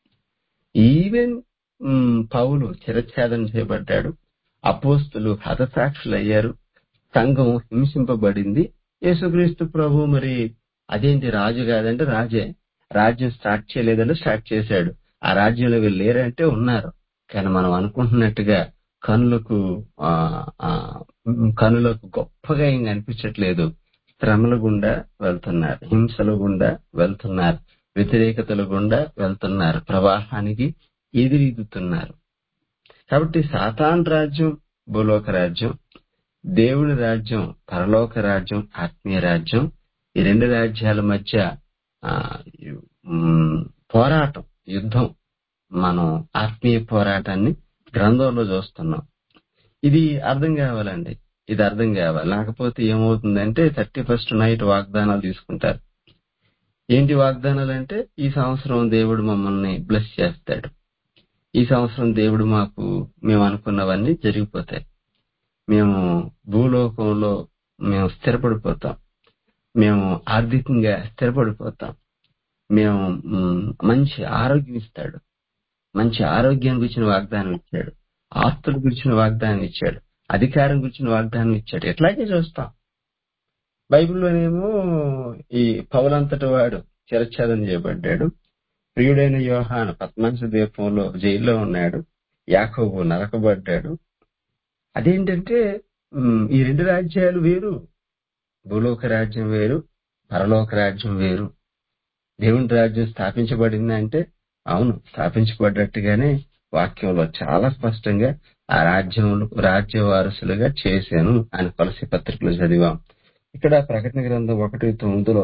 ఈవెన్ మ్, పౌలు చిరఛేదం చేయబడ్డాడు అపోస్తులు హతసాక్షులు అయ్యారు సంఘం హింసింపబడింది యేసుక్రీస్తు ప్రభు మరి అదేంటి రాజు కాదంటే రాజే రాజ్యం స్టార్ట్ చేయలేదంటే స్టార్ట్ చేశాడు ఆ రాజ్యంలో వీళ్ళు లేరంటే ఉన్నారు కానీ మనం అనుకుంటున్నట్టుగా కనులకు ఆ, ఆ, మ్, కనులకు గొప్పగా ఏం కనిపించట్లేదు శ్రమల గుండా వెళ్తున్నారు హింసల గుండా వెళ్తున్నారు వ్యతిరేకతల గుండా వెళ్తున్నారు ప్రవాహానికి ఎదిరిగుతున్నారు కాబట్టి సాతాన్ రాజ్యం భూలోక రాజ్యం దేవుని రాజ్యం పరలోక రాజ్యం ఆత్మీయ రాజ్యం ఈ రెండు రాజ్యాల మధ్య ఆ, మ్, పోరాటం యుద్ధం మనం ఆత్మీయ పోరాటాన్ని గ్రంథంలో చూస్తున్నాం ఇది అర్థం కావాలండి ఇది అర్థం కావాలి లేకపోతే ఏమవుతుందంటే థర్టీ ఫస్ట్ నైట్ వాగ్దానాలు తీసుకుంటారు ఏంటి వాగ్దానాలు అంటే ఈ సంవత్సరం దేవుడు మమ్మల్ని బ్లెస్ చేస్తాడు ఈ సంవత్సరం దేవుడు మాకు మేము అనుకున్నవన్నీ జరిగిపోతాయి మేము భూలోకంలో మేము స్థిరపడిపోతాం మేము ఆర్థికంగా స్థిరపడిపోతాం మేము మ్, మంచి ఆరోగ్యం ఇస్తాడు మంచి ఆరోగ్యం గురించిన వాగ్దానం ఇచ్చాడు ఆస్తుల గురించిన వాగ్దానం ఇచ్చాడు అధికారం గురించిన వాగ్దానం ఇచ్చాడు ఎట్లాగే చూస్తాం బైబిల్లోనేమో ఈ పౌలంతటి వాడు చిరచ్ఛేదం చేయబడ్డాడు ప్రియుడైన యోహాను పద్మాంశ ద్వీపంలో జైల్లో ఉన్నాడు యాకోబు నరకబడ్డాడు అదేంటంటే ఉమ్, ఈ రెండు రాజ్యాలు వేరు భూలోక రాజ్యం వేరు పరలోక రాజ్యం వేరు దేవుని రాజ్యం స్థాపించబడింది అంటే అవును స్థాపించబడ్డట్టుగానే వాక్యంలో చాలా స్పష్టంగా ఆ రాజ్యములు రాజ్య వారసులుగా చేశాను అని కొలసి పత్రికలు చదివాం ఇక్కడ ప్రకటన గ్రంథం ఒకటి తొమ్మిదిలో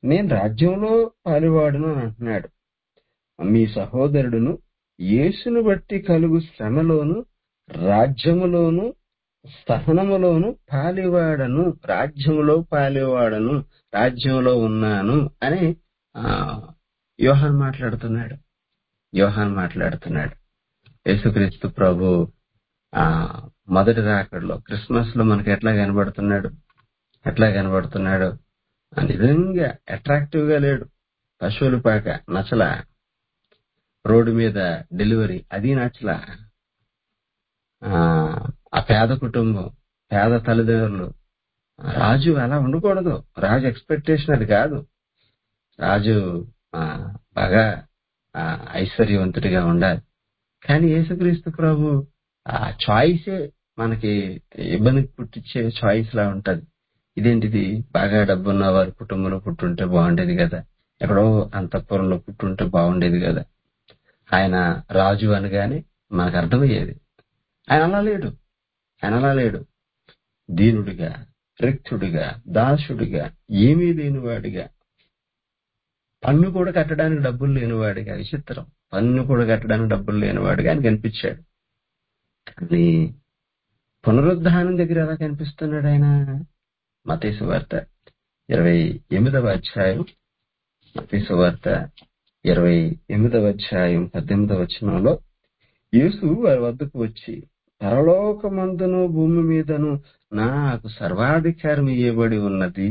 నేను రాజ్యంలో పాలువాడును అని అంటున్నాడు మీ సహోదరుడును యేసును బట్టి కలుగు శ్రమలోను రాజ్యములోను సహనములోను పాలివాడను రాజ్యములో పాలివాడను రాజ్యంలో ఉన్నాను అని ఆ, యోహాన్ మాట్లాడుతున్నాడు యోహాన్ మాట్లాడుతున్నాడు యేసుక్రీస్తు ప్రభు ఆ మొదటి రాకడలో క్రిస్మస్ లో మనకి ఎట్లా కనబడుతున్నాడు ఎట్లా కనబడుతున్నాడు ఆ, నిజంగా అట్రాక్టివ్ గా లేడు పశువుల పాక నచ్చలా రోడ్డు మీద డెలివరీ అది నచ్చలా ఆ ఆ పేద కుటుంబం పేద తల్లిదండ్రులు రాజు అలా ఉండకూడదు రాజు ఎక్స్పెక్టేషన్ అది కాదు రాజు ఆ, బాగా ఆ, ఐశ్వర్యవంతుడిగా ఉండాలి కానీ యేసుక్రీస్తు ప్రభు ఆ చాయిసే మనకి ఇబ్బంది పుట్టించే చాయిస్ లా ఉంటది ఇదేంటిది బాగా డబ్బున్న వారి కుటుంబంలో పుట్టుంటే బాగుండేది కదా ఎక్కడో అంతఃపురంలో పుట్టుంటే బాగుండేది కదా ఆయన రాజు అనగానే మనకు అర్థమయ్యేది ఆయన అలా లేడు ఆయన అలా లేడు దీనుడిగా రిక్తుడిగా దాసుడిగా ఏమీ లేనివాడిగా పన్ను కూడా కట్టడానికి డబ్బులు లేనివాడిగా విచిత్రం పన్ను కూడా కట్టడానికి డబ్బులు లేనివాడిగా ఆయన కనిపించాడు కానీ పునరుద్ధానం దగ్గర ఎలా కనిపిస్తున్నాడు ఆయన మతేసు వార్త ఇరవై ఎనిమిదవ అధ్యాయం మతేసు వార్త ఇరవై ఎనిమిదవ అధ్యాయం పద్దెనిమిదవ వచనంలో యేసు వారి వద్దకు వచ్చి పరలోకమందును భూమి మీదను నాకు సర్వాధికారం ఇవ్వబడి ఉన్నది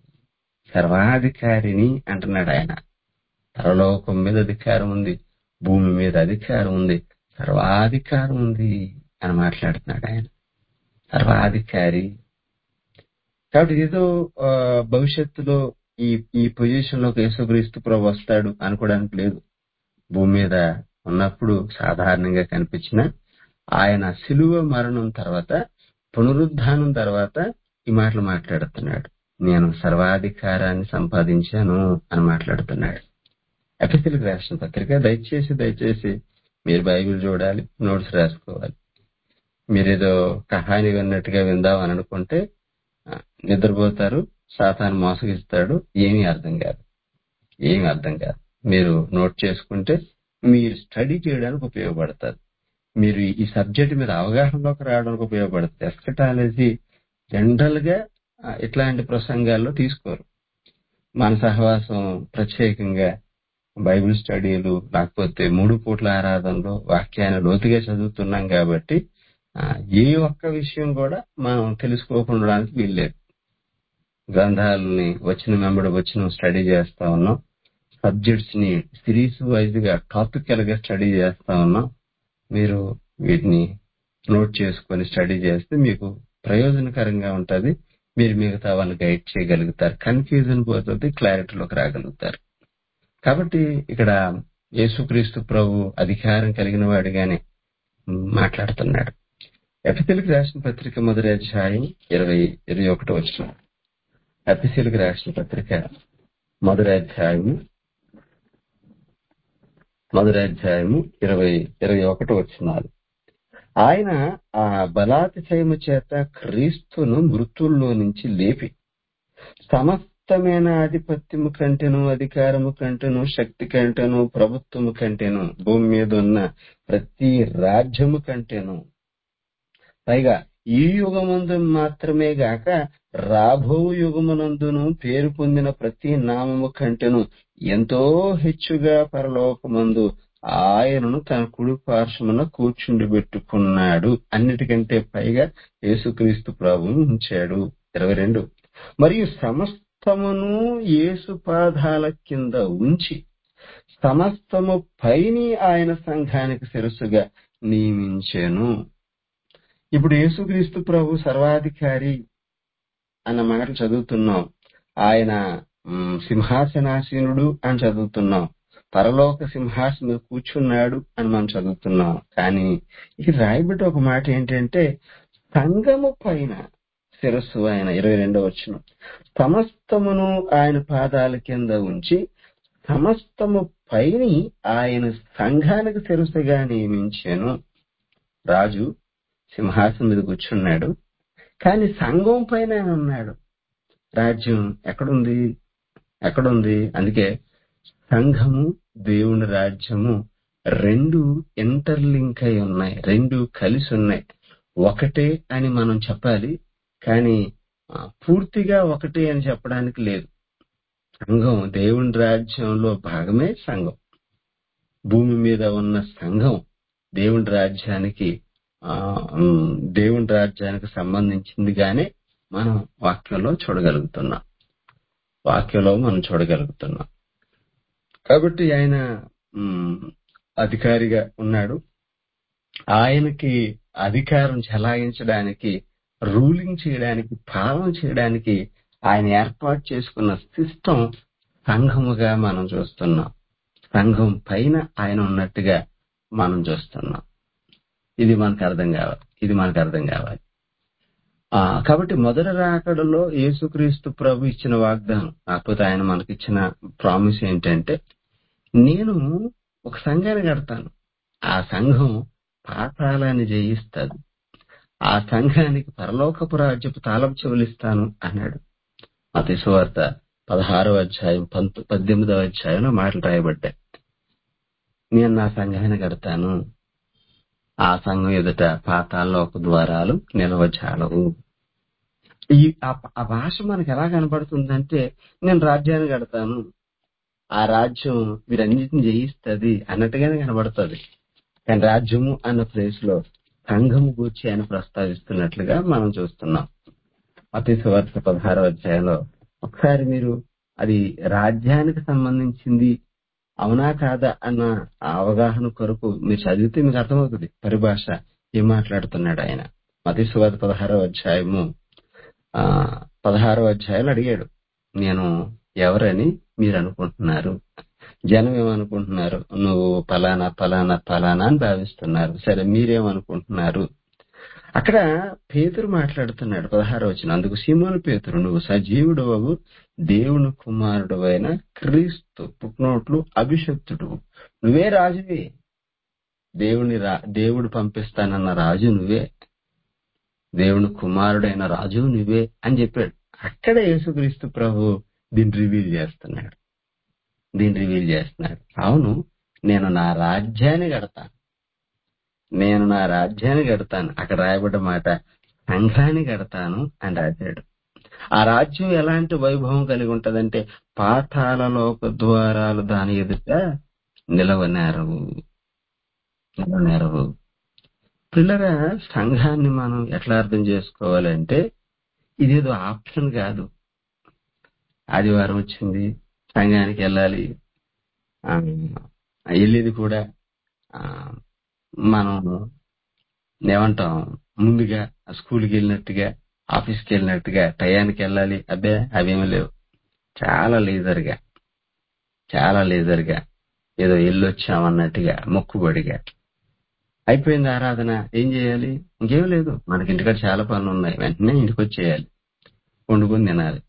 సర్వాధికారిని అంటున్నాడు ఆయన పరలోకం మీద అధికారం ఉంది భూమి మీద అధికారం ఉంది సర్వాధికారం ఉంది అని మాట్లాడుతున్నాడు ఆయన సర్వాధికారి కాబట్టి ఏదో ఆ, భవిష్యత్తులో ఈ ఈ పొజిషన్ లోకి యేసుక్రీస్తు ప్రభు వస్తాడు అనుకోవడానికి లేదు భూమి మీద ఉన్నప్పుడు సాధారణంగా కనిపించిన ఆయన సిలువ మరణం తర్వాత పునరుద్ధానం తర్వాత ఈ మాటలు మాట్లాడుతున్నాడు నేను సర్వాధికారాన్ని సంపాదించాను అని మాట్లాడుతున్నాడు ఎఫ్ఎస్సీలకు రాసిన పత్రిక దయచేసి దయచేసి మీరు బైబిల్ చూడాలి నోట్స్ రాసుకోవాలి మీరేదో కహాని విన్నట్టుగా విందాం అని అనుకుంటే ఆ, నిద్రపోతారు సాతాను మోసగిస్తాడు ఏమీ అర్థం కాదు ఏమీ అర్థం కాదు మీరు నోట్ చేసుకుంటే మీరు స్టడీ చేయడానికి ఉపయోగపడతారు మీరు ఈ సబ్జెక్ట్ మీద అవగాహనలోకి రావడానికి ఉపయోగపడుతుంది ఎస్కటాలజీ జనరల్ గా ఆ, ఇట్లాంటి ప్రసంగాల్లో తీసుకోరు మన సహవాసం ప్రత్యేకంగా బైబిల్ స్టడీలు లేకపోతే మూడు పూట్ల ఆరాధనలో వాక్యాన్ని లోతుగా చదువుతున్నాం కాబట్టి ఆ, ఏ ఒక్క విషయం కూడా మనం తెలుసుకోకుండా ఉండడానికి వీల్లేదు గ్రంథాలని వచ్చిన వెంబడి వచ్చిన స్టడీ చేస్తా ఉన్నాం సబ్జెక్ట్స్ ని సిరీస్ వైజ్ గా టాపికల్ గా స్టడీ చేస్తా ఉన్నాం మీరు వీటిని నోట్ చేసుకొని స్టడీ చేస్తే మీకు ప్రయోజనకరంగా ఉంటది మీరు మిగతా వాళ్ళని గైడ్ చేయగలుగుతారు కన్ఫ్యూజన్ పోతుంది క్లారిటీలోకి రాగలుగుతారు కాబట్టి ఇక్కడ యేసుక్రీస్తు ప్రభు అధికారం కలిగిన వాడిగానే మాట్లాడుతున్నాడు ఎపిసిల్కి రాసిన పత్రిక మొదటి అధ్యాయం ఇరవై ఇరవై ఒకటి వచ్చిన ఎపిసిల్కి రాసిన పత్రిక మొదటి అధ్యాయము మొదటి అధ్యాయము ఇరవై ఇరవై ఒకటి వచ్చినారు ఆయన ఆ బలాతిశయము చేత క్రీస్తును మృతుల్లో నుంచి లేపి సమస్తమైన ఆధిపత్యము కంటేను అధికారము కంటేను శక్తి కంటేను ప్రభుత్వము కంటేను భూమి మీద ఉన్న ప్రతి రాజ్యము కంటేను పైగా ఈ యుగమందు మాత్రమే గాక రాబో యుగమునందును పేరు పొందిన ప్రతి నామము కంటేను ఎంతో హెచ్చుగా పరలోకమందు ఆయనను తన కుడి పార్శ్వమున కూర్చుండి పెట్టుకున్నాడు అన్నిటికంటే పైగా యేసుక్రీస్తు ప్రభువును ఉంచాడు ఇరవై రెండు మరియు సమస్తమును యేసు పాదాల కింద ఉంచి సమస్తము పైని ఆయన సంఘానికి శిరస్సుగా నియమించాను ఇప్పుడు యేసుక్రీస్తు ప్రభు సర్వాధికారి అన్న మాట చదువుతున్నాం ఆయన మ్, సింహాసనాసీనుడు అని చదువుతున్నాం పరలోక సింహాసనం మీద కూర్చున్నాడు అని మనం చదువుతున్నాం కానీ ఇక్కడ రాయబడి ఒక మాట ఏంటంటే సంగము పైన శిరస్సు ఆయన ఇరవై రెండవ వచ్చిన సమస్తమును ఆయన పాదాల కింద ఉంచి సమస్తము పైని ఆయన సంఘానికి శిరస్సుగా నియమించాను రాజు సింహాసనం మీద కూర్చున్నాడు కానీ సంఘం పైన ఆయన ఉన్నాడు రాజ్యం ఎక్కడుంది ఎక్కడుంది అందుకే సంఘము దేవుని రాజ్యము రెండు ఇంటర్లింక్ అయి ఉన్నాయి రెండు కలిసి ఉన్నాయి ఒకటే అని మనం చెప్పాలి కానీ ఆ, పూర్తిగా ఒకటే అని చెప్పడానికి లేదు సంఘం దేవుని రాజ్యంలో భాగమే సంఘం భూమి మీద ఉన్న సంఘం దేవుని రాజ్యానికి ఆ ఉమ్, దేవుని రాజ్యానికి సంబంధించిందిగానే మనం వాక్యంలో చూడగలుగుతున్నాం వాక్యంలో మనం చూడగలుగుతున్నాం కాబట్టి ఆయన ఉమ్, అధికారిగా ఉన్నాడు ఆయనకి అధికారం చెలాయించడానికి రూలింగ్ చేయడానికి పాలన చేయడానికి ఆయన ఏర్పాటు చేసుకున్న సిస్టమ్ సంఘముగా మనం చూస్తున్నాం సంఘం పైన ఆయన ఉన్నట్టుగా మనం చూస్తున్నాం ఇది మనకు అర్థం కావాలి ఇది మనకు అర్థం కావాలి ఆ కాబట్టి మొదటి రాకడలో యేసుక్రీస్తు ప్రభు ఇచ్చిన వాగ్దానం కాకపోతే ఆయన మనకిచ్చిన ప్రామిస్ ఏంటంటే నేను ఒక సంఘాన్ని కడతాను ఆ సంఘం పాతాళాన్ని జయిస్తుంది ఆ సంఘానికి పరలోకపు రాజ్యపు తాళపు చెవులిస్తాను అన్నాడు మత సువార్త పదహారో అధ్యాయం పంత పద్దెనిమిదవ అధ్యాయంలో మాటలు రాయబడ్డాయి నేను నా సంఘాన్ని కడతాను ఆ సంఘం ఎదుట పాతాల్లో ఒక ద్వారాలు నిలవచాలవు ఈ ఆ ఆ భాష మనకు ఎలా కనబడుతుందంటే నేను రాజ్యాన్ని కడతాను ఆ రాజ్యం వీరన్నిటిని జయిస్తుంది అన్నట్టుగానే కనబడుతుంది కానీ రాజ్యము అన్న ప్లేస్ లో సంఘము గూర్చి ఆయన ప్రస్తావిస్తున్నట్లుగా మనం చూస్తున్నాం అతి సువార్త పదహారో అధ్యాయంలో ఒకసారి మీరు అది రాజ్యానికి సంబంధించింది అవునా కాదా అన్న ఆ అవగాహన కొరకు మీరు చదివితే మీకు అర్థమవుతుంది పరిభాష ఏం మాట్లాడుతున్నాడు ఆయన మతి సువార్త పదహారో అధ్యాయము ఆ పదహారో అధ్యాయాలు అడిగాడు నేను ఎవరని మీరు అనుకుంటున్నారు జనం ఏమనుకుంటున్నారు నువ్వు పలానా పలానా పలానా అని భావిస్తున్నారు సరే మీరేమనుకుంటున్నారు అక్కడ పేతురు మాట్లాడుతున్నాడు పదహారు వచ్చిన అందుకు సీమోను పేతురు నువ్వు సజీవుడు దేవుని కుమారుడు అయిన క్రీస్తు పుట్టినోట్లు అభిషక్తుడు నువ్వే రాజువే దేవుని రా దేవుడు పంపిస్తానన్న రాజు నువ్వే దేవుని కుమారుడైన రాజు నువ్వే అని చెప్పాడు అక్కడ యేసుక్రీస్తు ప్రభు దీన్ని రివీల్ చేస్తున్నాడు దీన్ని రివీల్ చేస్తున్నాడు అవును నేను నా రాజ్యాన్ని కడతాను నేను నా రాజ్యాన్ని కడతాను అక్కడ రాయబడ్డ మాట సంఘాన్ని కడతాను అని రాశాడు ఆ రాజ్యం ఎలాంటి వైభవం కలిగి ఉంటదంటే పాతాళలోక ద్వారాలు దాని ఎదుట నిలవనేరవు నిలవనేరవు పిల్లగా సంఘాన్ని మనం ఎట్లా అర్థం చేసుకోవాలంటే ఇదేదో ఆప్షన్ కాదు ఆదివారం వచ్చింది సంఘానికి వెళ్ళాలి ఆ, వెళ్ళేది కూడా ఆ, మనం ఏమంటాం ముందుగా స్కూల్కి వెళ్ళినట్టుగా ఆఫీస్కి వెళ్ళినట్టుగా టయానికి వెళ్ళాలి అబ్బే అవేమీ లేవు చాలా లేజర్గా చాలా లేజర్గా ఏదో వెళ్ళొచ్చామన్నట్టుగా మొక్కుబడిగా అయిపోయింది ఆరాధన ఏం చేయాలి ఇంకేం లేదు మనకి ఇంటికాడ చాలా పనులు ఉన్నాయి వెంటనే ఇంటికి వచ్చేయాలి వండుకొని తినాలి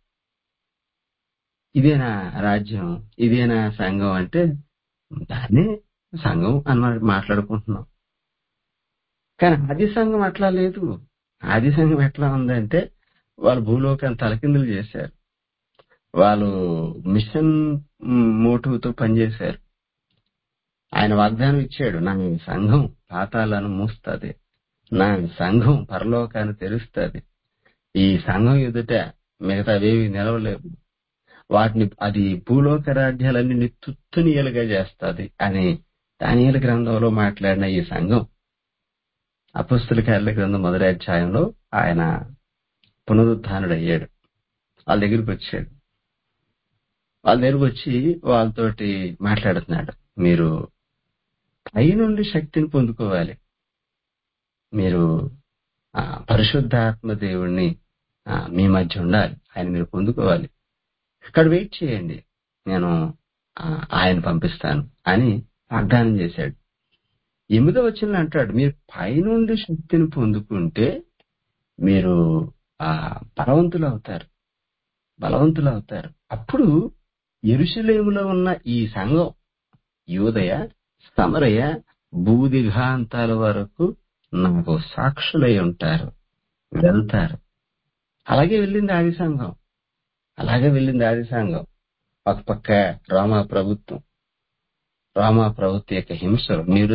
ఇదేనా రాజ్యం ఇదేనా సంఘం అంటే దాన్నే సంఘం అని మనం మాట్లాడుకుంటున్నాం కానీ ఆది సంఘం అట్లా లేదు ఆది సంఘం ఎట్లా ఉందంటే వాళ్ళు భూలోకాన్ని తలకిందులు చేశారు వాళ్ళు మిషన్ మోటివ్ తో పనిచేశారు ఆయన వాగ్దానం ఇచ్చాడు నా సంఘం పాతాలను మూస్తుంది నా సంఘం పరలోకాన్ని తెరుస్తుంది ఈ సంఘం ఎదుట మిగతావేవి నిలవలేవు వాటిని అది భూలోక రాజ్యాలన్నీ తుత్తునీయలుగా చేస్తుంది అని దానియల గ్రంథంలో మాట్లాడిన ఈ సంఘం అపుస్తుల కార్యాల గ్రంథం మొదటి అధ్యాయంలో ఆయన పునరుద్ధానుడు అయ్యాడు వాళ్ళ దగ్గరికి వచ్చాడు వాళ్ళ దగ్గరికి వచ్చి వాళ్ళతోటి మాట్లాడుతున్నాడు మీరు పైనుండి శక్తిని పొందుకోవాలి మీరు ఆ, పరిశుద్ధాత్మ దేవుణ్ణి ఆ, మీ మధ్య ఉండాలి ఆయన మీరు పొందుకోవాలి ఇక్కడ వెయిట్ చేయండి నేను ఆ, ఆయన పంపిస్తాను అని వాగ్దానం చేశాడు ఎనిమిదో వచ్చిన అంటాడు మీరు పైనుండి శక్తిని పొందుకుంటే మీరు ఆ బలవంతులు అవుతారు బలవంతులు అవుతారు అప్పుడు ఎరుషలేములో ఉన్న ఈ సంఘం యూదయ సమరయ భూదిఘాంతాల వరకు నాకు సాక్షులై ఉంటారు వెళ్తారు అలాగే వెళ్ళింది ఆది సంఘం అలాగే వెళ్ళింది ఆది సంఘం ఒక పక్క రోమా ప్రభుత్వం రోమా ప్రభుత్వ యొక్క హింసలు మీరు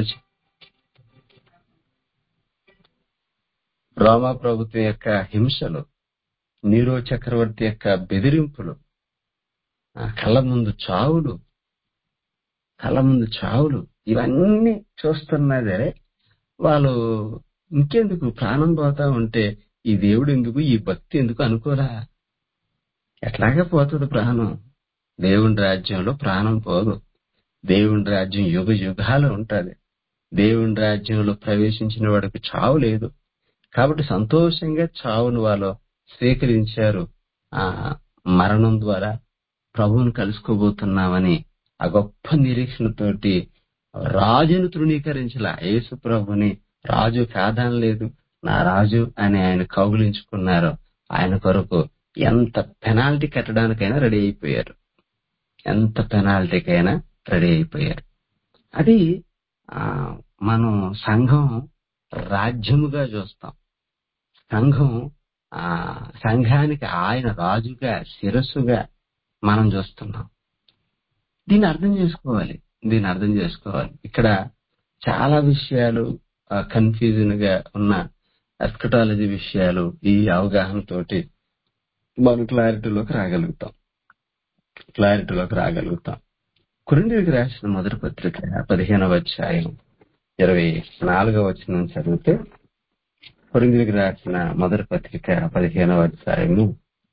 రోమా ప్రభుత్వం యొక్క హింసలు నీరో చక్రవర్తి యొక్క బెదిరింపులు ఆ కళ్ళ ముందు చావులు కళ్ళ ముందు చావులు ఇవన్నీ చూస్తున్నదే వాళ్ళు ఇంకెందుకు ప్రాణం పోతా ఉంటే ఈ దేవుడు ఎందుకు ఈ భక్తి ఎందుకు అనుకోరా ఎట్లాగే పోతుంది ప్రాణం దేవుని రాజ్యంలో ప్రాణం పోదు దేవుని రాజ్యం యుగ యుగాలు ఉంటది దేవుని రాజ్యంలో ప్రవేశించిన వాడికి చావు లేదు కాబట్టి సంతోషంగా చావును వాళ్ళు స్వీకరించారు ఆ మరణం ద్వారా ప్రభువును కలుసుకోబోతున్నామని ఆ గొప్ప నిరీక్షణతోటి రాజును తృణీకరించలా యేసు ప్రభుని రాజు కాదనలేదు నా రాజు అని ఆయన కౌగులించుకున్నారు ఆయన కొరకు ఎంత పెనాల్టీ కట్టడానికైనా రెడీ అయిపోయారు ఎంత పెనాల్టీకైనా రెడీ అయిపోయారు అది ఆ మనం సంఘం రాజ్యముగా చూస్తాం సంఘం ఆ సంఘానికి ఆయన రాజుగా శిరస్సుగా మనం చూస్తున్నాం దీన్ని అర్థం చేసుకోవాలి దీన్ని అర్థం చేసుకోవాలి ఇక్కడ చాలా విషయాలు కన్ఫ్యూజన్ గా ఉన్న ఎస్కటాలజీ విషయాలు ఈ అవగాహనతోటి మనం క్లారిటీలోకి రాగలుగుతాం క్లారిటీలోకి రాగలుగుతాం కురిండికి రాసిన మొదటి పత్రిక పదిహేనవ అధ్యాయం ఇరవై నాలుగవ వచనం చదివితే కొరిందులకు రాసిన మొదటి పత్రిక పదిహేనవ అధ్యాయము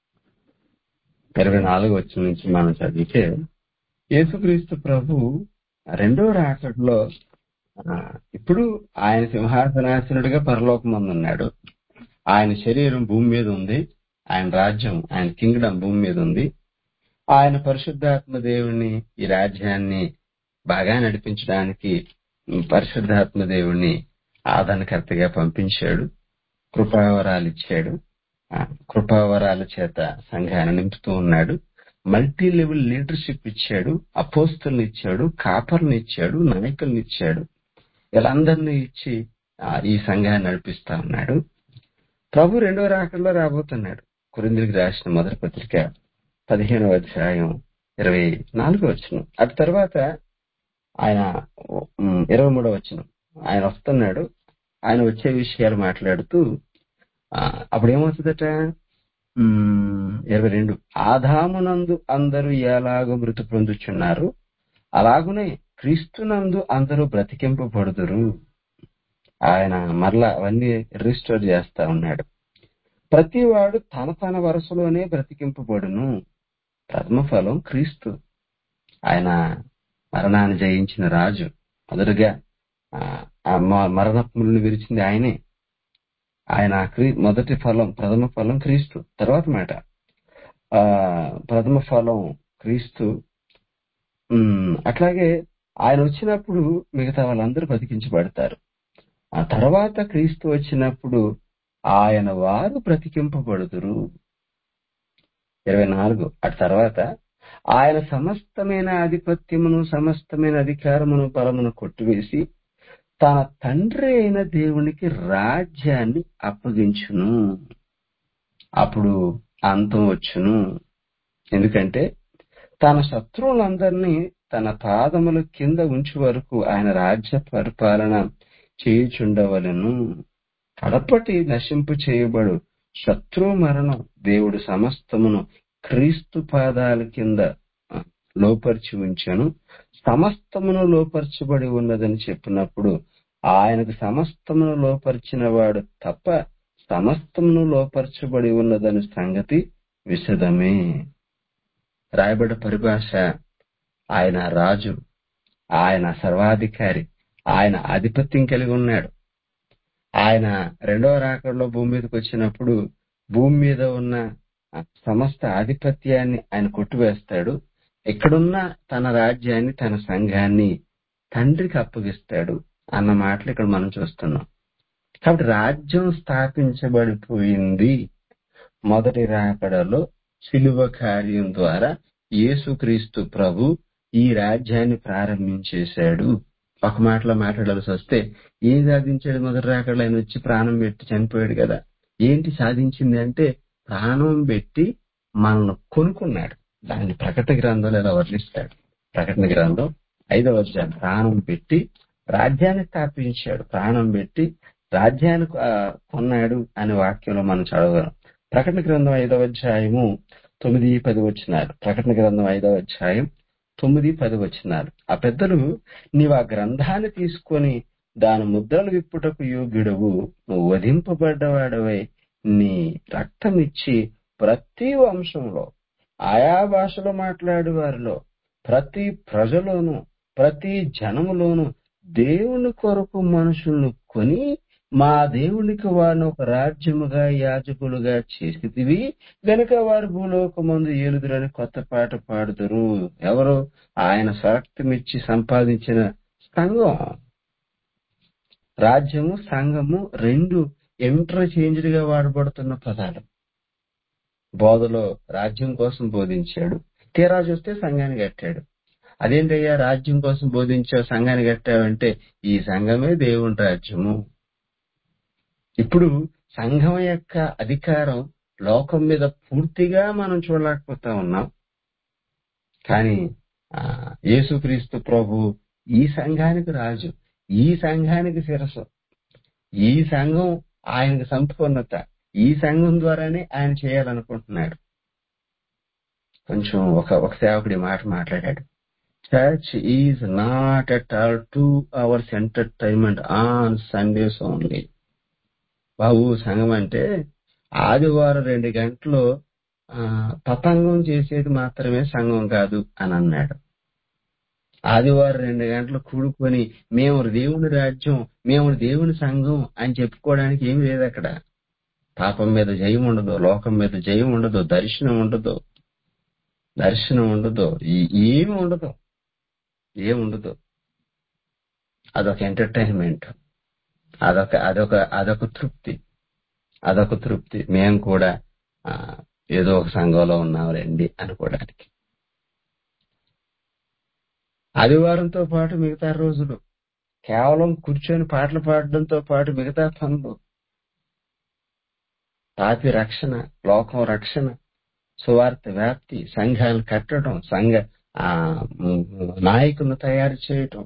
ఇరవై నాలుగు వచ్చిన నుంచి మనం చదివితే యేసుక్రీస్తు ప్రభు రెండో రాకడలో ఆ, ఇప్పుడు ఆయన సింహాసనాసనుడిగా పరలోకం ఉన్నాడు ఆయన శరీరం భూమి మీద ఉంది ఆయన రాజ్యం ఆయన కింగ్డమ్ భూమి మీద ఉంది ఆయన పరిశుద్ధాత్మ దేవుణ్ణి ఈ రాజ్యాన్ని బాగా నడిపించడానికి పరిశుద్ధాత్మ దేవుణ్ణి ఆదరణకర్తగా పంపించాడు కృపావరాలు ఇచ్చాడు ఆ, కృపావరాల చేత సంఘాన్ని నింపుతూ ఉన్నాడు మల్టీ లెవెల్ లీడర్షిప్ ఇచ్చాడు అపోస్తుల్ని ఇచ్చాడు కాపర్ని ఇచ్చాడు నాయకుల్ని ఇచ్చాడు వీళ్ళందరినీ ఇచ్చి ఆ, ఈ సంఘాన్ని నడిపిస్తా ఉన్నాడు ప్రభు రెండో రాకడలో రాబోతున్నాడు కురిందులకు రాసిన మొదటి పత్రిక పదిహేనవ అధ్యాయం ఇరవై నాలుగో వచ్చిన అటు తర్వాత ఆయన ఉమ్, ఇరవై మూడో వచ్చిన ఆయన వస్తున్నాడు ఆయన వచ్చే విషయాలు మాట్లాడుతూ ఆ, అప్పుడు ఏమవుతుందట ఉమ్, ఇరవై రెండు ఆదామునందు అందరూ ఎలాగో మృతి పొందుచున్నారు అలాగునే క్రీస్తునందు అందరూ బ్రతికింపబడుదురు ఆయన మరలా అవన్నీ రిజిస్టర్ చేస్తా ఉన్నాడు ప్రతివాడు తన తన వరుసలోనే బ్రతికింపబడును ప్రథమ ఫలం క్రీస్తు ఆయన మరణాన్ని జయించిన రాజు మొదటగా ఆ, ఆ మ- మరణములను విరిచింది ఆయనే ఆయన క్రీ- మొదటి ఫలం ప్రథమ ఫలం క్రీస్తు తర్వాత మాట ఆ ప్రథమ ఫలం క్రీస్తు ఉమ్, అట్లాగే ఆయన వచ్చినప్పుడు మిగతా వాళ్ళందరూ బ్రతికించబడతారు ఆ తర్వాత క్రీస్తు వచ్చినప్పుడు ఆయన వారు బ్రతికింపబడుదురు ఇరవై నాలుగు అటు తర్వాత ఆయన సమస్తమైన ఆధిపత్యమును సమస్తమైన అధికారమును బలమును కొట్టివేసి తన తండ్రి అయిన దేవునికి రాజ్యాన్ని అప్పగించును అప్పుడు అంతం వచ్చును ఎందుకంటే తన శత్రువులందరినీ తన పాదముల కింద ఉంచు వరకు ఆయన రాజ్య పరిపాలన చేయుచుండవలను కడపటి నశింపు చేయబడు శత్రు మరణం దేవుడు సమస్తమును క్రీస్తు పాదాల కింద ఆ, లోపరిచి ఉంచెను సమస్తమును లోపరచబడి ఉన్నదని చెప్పినప్పుడు ఆయనకు సమస్తమును లోపరిచిన వాడు తప్ప సమస్తమును లోపరచబడి ఉన్నదని సంగతి విశదమే రాయబడ్డ పరిభాష ఆయన రాజు ఆయన సర్వాధికారి ఆయన ఆధిపత్యం కలిగి ఉన్నాడు ఆయన రెండవ రాకడలో భూమి మీదకి వచ్చినప్పుడు భూమి మీద ఉన్న ఆ సమస్త ఆధిపత్యాన్ని ఆయన కొట్టివేస్తాడు ఇక్కడున్న తన రాజ్యాన్ని తన సంఘాన్ని తండ్రికి అప్పగిస్తాడు అన్న మాటలు ఇక్కడ మనం చూస్తున్నాం కాబట్టి రాజ్యం స్థాపించబడిపోయింది మొదటి రాకడలో శిలువ కార్యం ద్వారా యేసుక్రీస్తు ప్రభు ఈ రాజ్యాన్ని ప్రారంభించేశాడు ఒక మాటలో మాట్లాడాల్సి వస్తే ఏం సాధించాడు మొదటి రాకడలో ఆయన వచ్చి ప్రాణం పెట్టి చనిపోయాడు కదా ఏంటి సాధించింది అంటే ప్రాణం పెట్టి మనల్ని కొనుక్కున్నాడు దాన్ని ప్రకటన గ్రంథంలో ఇలా వర్ణిస్తాడు ప్రకటన గ్రంథం ఐదవ అధ్యాయం ప్రాణం పెట్టి రాజ్యాన్ని స్థాపించాడు ప్రాణం పెట్టి రాజ్యాన్ని ఆ, కొన్నాడు అనే వాక్యంలో మనం చదవగలం ప్రకటన గ్రంథం ఐదవ అధ్యాయము తొమ్మిది పది వచ్చినారు ప్రకటన గ్రంథం ఐదవ అధ్యాయం తొమ్మిది పది వచ్చినారు ఆ పెద్దలు నీవు ఆ గ్రంథాన్ని తీసుకొని దాని ముద్రలు విప్పుటకు యోగ్యుడవు నువ్వు వధింపబడ్డవాడవై నీ రక్తం ఇచ్చి ప్రతి వంశంలో ఆయా భాషలో మాట్లాడే వారిలో ప్రతి ప్రజలోను ప్రతి జనములోను దేవుని కొరకు మనుషులను కొని మా దేవునికి వారిని ఒక రాజ్యముగా యాజకులుగా చేసితివి గనుక వారు భూలోకమందు ఏలుదురని కొత్త పాట పాడుదురు ఎవరు ఆయన స్వరక్తమిచ్చి సంపాదించిన సంఘం రాజ్యము సంఘము రెండు ఇంటర్చేంజ్డ్ గా వాడబడుతున్న పదాలు బోధలో రాజ్యం కోసం బోధించాడు తీరా చూస్తే సంఘాన్ని కట్టాడు అదేంటయ్యా రాజ్యం కోసం బోధించావు సంఘాన్ని కట్టావంటే ఈ సంఘమే దేవుని రాజ్యము ఇప్పుడు సంఘం యొక్క అధికారం లోకం మీద పూర్తిగా మనం చూడలేకపోతా ఉన్నాం కానీ ఆ, యేసుక్రీస్తు ప్రభు ఈ సంఘానికి రాజు ఈ సంఘానికి శిరస్సు ఈ సంఘం ఆయనకు సంపూర్ణత ఈ సంఘం ద్వారానే ఆయన చేయాలనుకుంటున్నాడు కొంచెం ఒక ఒక సేవకుడి మాట మాట్లాడాడు church is not at all two hours entertainment on Sundays only బాబు సంఘం అంటే ఆదివారం రెండు గంటలు ఆ, తతంగం చేసేది మాత్రమే సంఘం కాదు అని అన్నాడు ఆదివారం రెండు గంటలు కూడుకొని మేము దేవుని రాజ్యం మేము దేవుని సంఘం అని చెప్పుకోవడానికి ఏమి లేదు అక్కడ పాపం మీద జయం ఉండదు లోకం మీద జయం ఉండదు దర్శనం ఉండదు దర్శనం ఉండదు ఈ- ఏమి ఉండదు ఏమి ఉండదు అదొక ఎంటర్టైన్మెంట్ అదొక అదొక అదొక తృప్తి అదొక తృప్తి మేము కూడా ఆ, ఏదో ఒక సంఘంలో ఉన్నాం రండి అనుకోవడానికి ఆదివారంతో పాటు మిగతా రోజులు కేవలం కూర్చొని పాటలు పాడడంతో పాటు మిగతా పనులు పాపి రక్షణ లోకం రక్షణ సువార్త వ్యాప్తి సంఘాలు కట్టడం సంఘ ఆ, మ్, నాయకులను తయారు చేయటం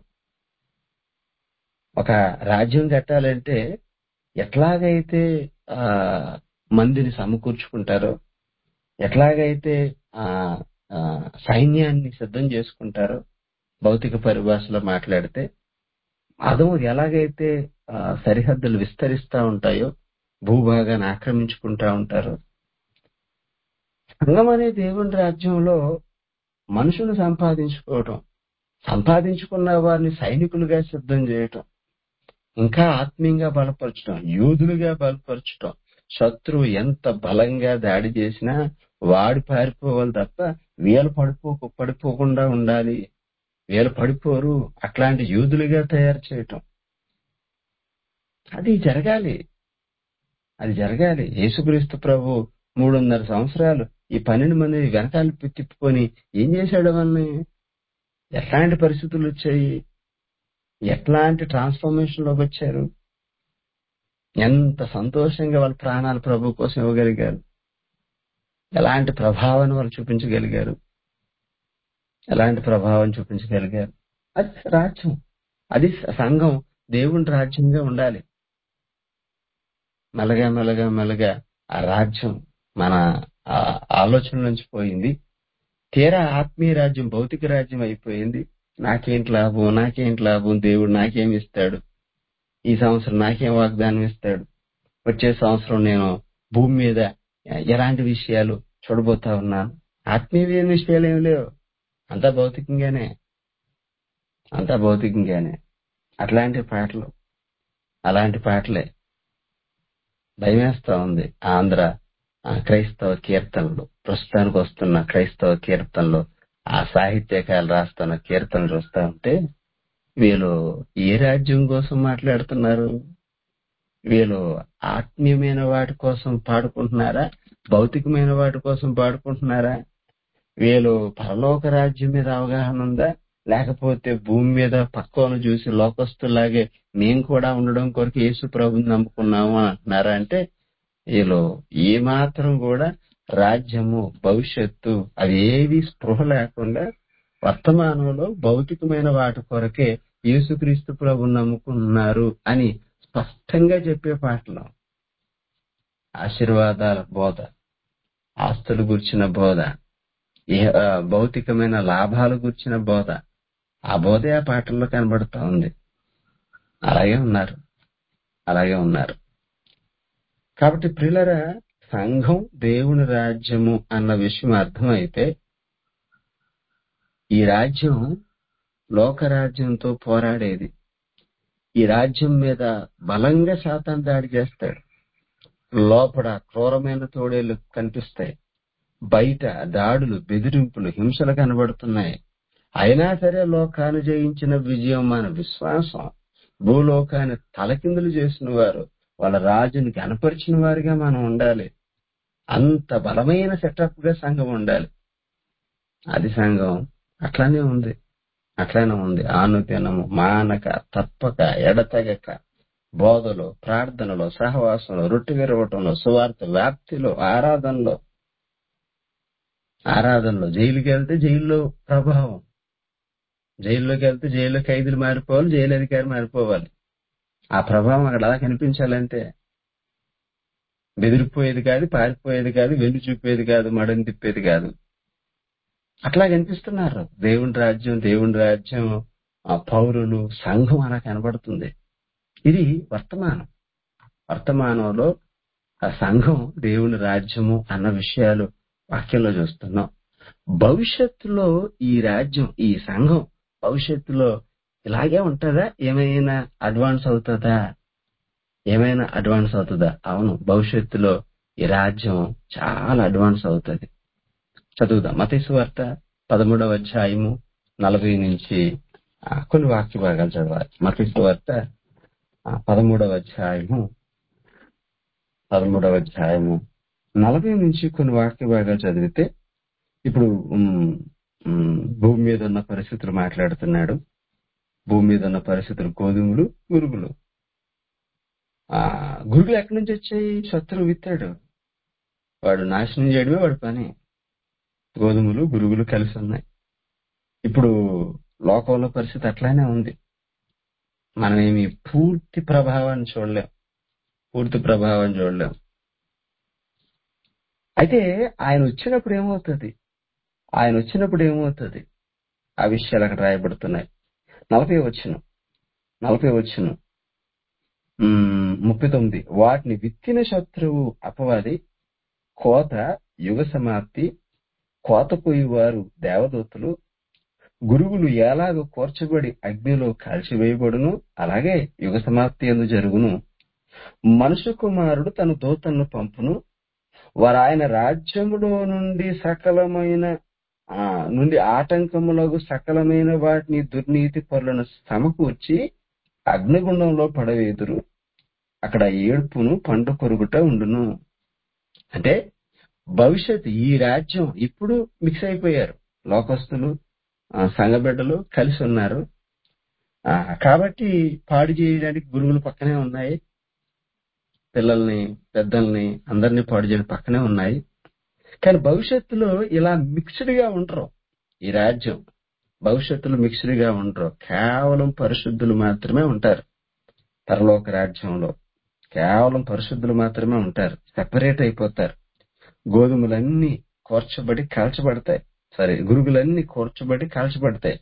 ఒక రాజ్యం కట్టాలంటే ఎట్లాగైతే ఆ మందిని సమకూర్చుకుంటారో ఎట్లాగైతే ఆ ఆ, సైన్యాన్ని సిద్ధం చేసుకుంటారో భౌతిక పరిభాషలో మాట్లాడితే అదము ఎలాగైతే ఆ, సరిహద్దులు విస్తరిస్తా ఉంటాయో భూభాగాన్ని ఆక్రమించుకుంటా ఉంటారో సంఘం అనే దేవుని రాజ్యంలో మనుషులు సంపాదించుకోవటం సంపాదించుకున్న వారిని సైనికులుగా సిద్ధం చేయటం ఇంకా ఆత్మీయంగా బలపరచడం యోధులుగా బలపరచడం శత్రువు ఎంత బలంగా దాడి చేసినా వాడు పారిపోవాలి తప్ప వీళ్ళు పడిపో పడిపోకుండా ఉండాలి వీళ్ళు పడిపోరు అట్లాంటి యోధులుగా తయారు చేయటం అది జరగాలి అది జరగాలి యేసుక్రీస్తు ప్రభు మూడున్నర సంవత్సరాలు ఈ పన్నెండు మంది వెనకాల తిప్పుకొని ఏం చేశాడు వాళ్ళని ఎట్లాంటి పరిస్థితులు వచ్చాయి ఎట్లాంటి ట్రాన్స్ఫర్మేషన్ లోకి వచ్చారు ఎంత సంతోషంగా వాళ్ళ ప్రాణాలు ప్రభు కోసం ఇవ్వగలిగారు ఎలాంటి ప్రభావాన్ని వాళ్ళు చూపించగలిగారు ఎలాంటి ప్రభావం చూపించగలిగారు అది రాజ్యం అది సంఘం దేవుని రాజ్యంగా ఉండాలి మెల్లగా మెల్లగా మెల్లగా ఆ రాజ్యం మన ఆ ఆలోచన నుంచి పోయింది తీరా ఆత్మీయ రాజ్యం భౌతిక రాజ్యం అయిపోయింది నాకేంటి లాభం నాకేంటి లాభం దేవుడు నాకేం ఇస్తాడు ఈ సంవత్సరం నాకేం వాగ్దానం ఇస్తాడు వచ్చే సంవత్సరం నేను భూమి మీద ఎలాంటి విషయాలు చూడబోతా ఉన్నాను ఆత్మీయమైన విషయాలు ఏమి లేవు అంతా భౌతికంగానే అంతా భౌతికంగానే అట్లాంటి పాటలు అలాంటి పాటలే భయమేస్తా ఉంది ఆంధ్ర ఆ క్రైస్తవ కీర్తనలు ప్రస్తుతానికి వస్తున్న క్రైస్తవ కీర్తనలు ఆ సాహిత్యకాలు రాస్తున్న కీర్తనలు చూస్తా ఉంటే వీళ్ళు ఏ రాజ్యం కోసం మాట్లాడుతున్నారు వీళ్ళు ఆత్మీయమైన వాటి కోసం పాడుకుంటున్నారా భౌతికమైన వాటి కోసం పాడుకుంటున్నారా వీళ్ళు పరలోక రాజ్యం మీద అవగాహన ఉందా లేకపోతే భూమి మీద పక్కను చూసి లోకస్తులాగే మేము కూడా ఉండడం కొరకు యేసు ప్రభుని నమ్ముకున్నాము అని అంటున్నారా అంటే వీళ్ళు ఏ మాత్రం కూడా రాజ్యము భవిష్యత్తు అవి ఏవి స్పృహ లేకుండా వర్తమానంలో భౌతికమైన వాటి కొరకే యేసుక్రీస్తు ప్రభు నమ్ముకున్నారు అని స్పష్టంగా చెప్పే పాటలు ఆశీర్వాదాల బోధ ఆస్తులు గుర్చిన బోధ ఏ- ఆ, భౌతికమైన లాభాల గుర్చిన బోధ ఆ బోధే ఆ పాటల్లో కనబడుతా ఉంది అలాగే ఉన్నారు అలాగే ఉన్నారు కాబట్టి ప్రియులరా సంఘం దేవుని రాజ్యము అన్న విషయం అర్థమైతే ఈ రాజ్యం లోక రాజ్యంతో పోరాడేది ఈ రాజ్యం మీద బలంగా శాతం దాడి చేస్తాడు లోపల క్రూరమైన తోడేళ్లు కనిపిస్తాయి బయట దాడులు బెదిరింపులు హింసలు కనబడుతున్నాయి అయినా సరే లోకాన్ని జయించిన విజయం మన విశ్వాసం భూలోకాన్ని తలకిందులు చేసిన వారు వాళ్ళ రాజుని కనపరిచిన వారిగా మనం ఉండాలి అంత బలమైన సెటప్ గా సంఘం ఉండాలి అది సంఘం అట్లానే ఉంది అట్లానే ఉంది ఆనుదినము మానక తప్పక ఎడతెగక బోధలో ప్రార్థనలో సహవాసంలో రొట్టె విరవటంలో సువార్త వ్యాప్తిలో ఆరాధనలో ఆరాధనలో జైలుకి వెళ్తే జైల్లో ప్రభావం జైల్లోకి వెళ్తే జైల్లో ఖైదీలు మారిపోవాలి జైలు అధికారి మారిపోవాలి ఆ ప్రభావం అక్కడ అలా కనిపించాలంటే బెదిరిపోయేది కాదు పారిపోయేది కాదు వెన్ను చూపేది కాదు మడని తిప్పేది కాదు అట్లా కనిపిస్తున్నారు దేవుని రాజ్యం దేవుని రాజ్యం ఆ పౌరులు సంఘం అలా కనబడుతుంది ఇది వర్తమానం వర్తమానంలో ఆ సంఘం దేవుని రాజ్యము అన్న విషయాలు వాక్యంలో చూస్తున్నాం భవిష్యత్తులో ఈ రాజ్యం ఈ సంఘం భవిష్యత్తులో ఇలాగే ఉంటుందా ఏమైనా అడ్వాన్స్ అవుతుందా ఏమైనా అడ్వాన్స్ అవుతుందా అవును భవిష్యత్తులో ఈ రాజ్యం చాలా అడ్వాన్స్ అవుతుంది చదువుదాం మతేసు వార్త పదమూడవ అధ్యాయము నలభై నుంచి ఆ, కొన్ని వాక్య భాగాలు చదవాలి మతేసు వార్త ఆ, పదమూడవ అధ్యాయము పదమూడవ అధ్యాయము నలభై నుంచి కొన్ని వాక్య భాగాలు చదివితే ఇప్పుడు ఉమ్, ఉమ్, భూమి మీద ఉన్న పరిస్థితులు మాట్లాడుతున్నాడు భూమి మీద ఉన్న పరిస్థితులు గోధుమలు గురుగులు ఆ గురుగులు ఎక్కడి నుంచి వచ్చాయి శత్రువు విత్తాడు వాడు నాశనం చేయడమే వాడి పని గోధుమలు గురుగులు కలిసి ఉన్నాయి ఇప్పుడు లోకంలో పరిస్థితి అట్లానే ఉంది మనం ఏమి పూర్తి ప్రభావాన్ని చూడలేం పూర్తి ప్రభావం చూడలేం అయితే ఆయన వచ్చినప్పుడు ఏమవుతుంది ఆయన వచ్చినప్పుడు ఏమవుతుంది ఆ విషయాలు అక్కడ రాయబడుతున్నాయి నలభై వచ్చిన నలభై వచ్చిన ముప్పై తొమ్మిది వాటిని విత్తిన శత్రువు అపవాది కోత యుగ సమాప్తి కోత వారు దేవదూతలు గురుగులు ఎలాగ కూర్చబడి అగ్నిలో కాల్చివేయబడును అలాగే యుగ సమాప్తి ఎందు జరుగును మనుష్య కుమారుడు తన దూతలను పంపును వారు ఆయన రాజ్యములో నుండి సకలమైన ఆ, నుండి ఆటంకములకు సకలమైన వాటిని దుర్నీతి పరులను సమకూర్చి అగ్నిగుండంలో పడవేదురు అక్కడ ఏడుపును పండు కొరుగుట ఉండును అంటే భవిష్యత్ ఈ రాజ్యం ఇప్పుడు మిక్స్ అయిపోయారు లోకస్తులు ఆ, సంఘబిడ్డలు కలిసి ఉన్నారు ఆ, కాబట్టి పాడు చేయడానికి గురువులు పక్కనే ఉన్నాయి పిల్లల్ని పెద్దల్ని అందరినీ పాడు చేయడం పక్కనే ఉన్నాయి కానీ భవిష్యత్తులో ఇలా మిక్స్డ్ గా ఉండరు ఈ రాజ్యం భవిష్యత్తులో మిక్స్డ్ గా ఉండరు కేవలం పరిశుద్ధులు మాత్రమే ఉంటారు పరలోక రాజ్యంలో కేవలం పరిశుద్ధులు మాత్రమే ఉంటారు సెపరేట్ అయిపోతారు గోధుమలన్నీ కూర్చబడి కాల్చబడతాయి సరే గురుగులన్నీ కూర్చబడి కాల్చబడతాయి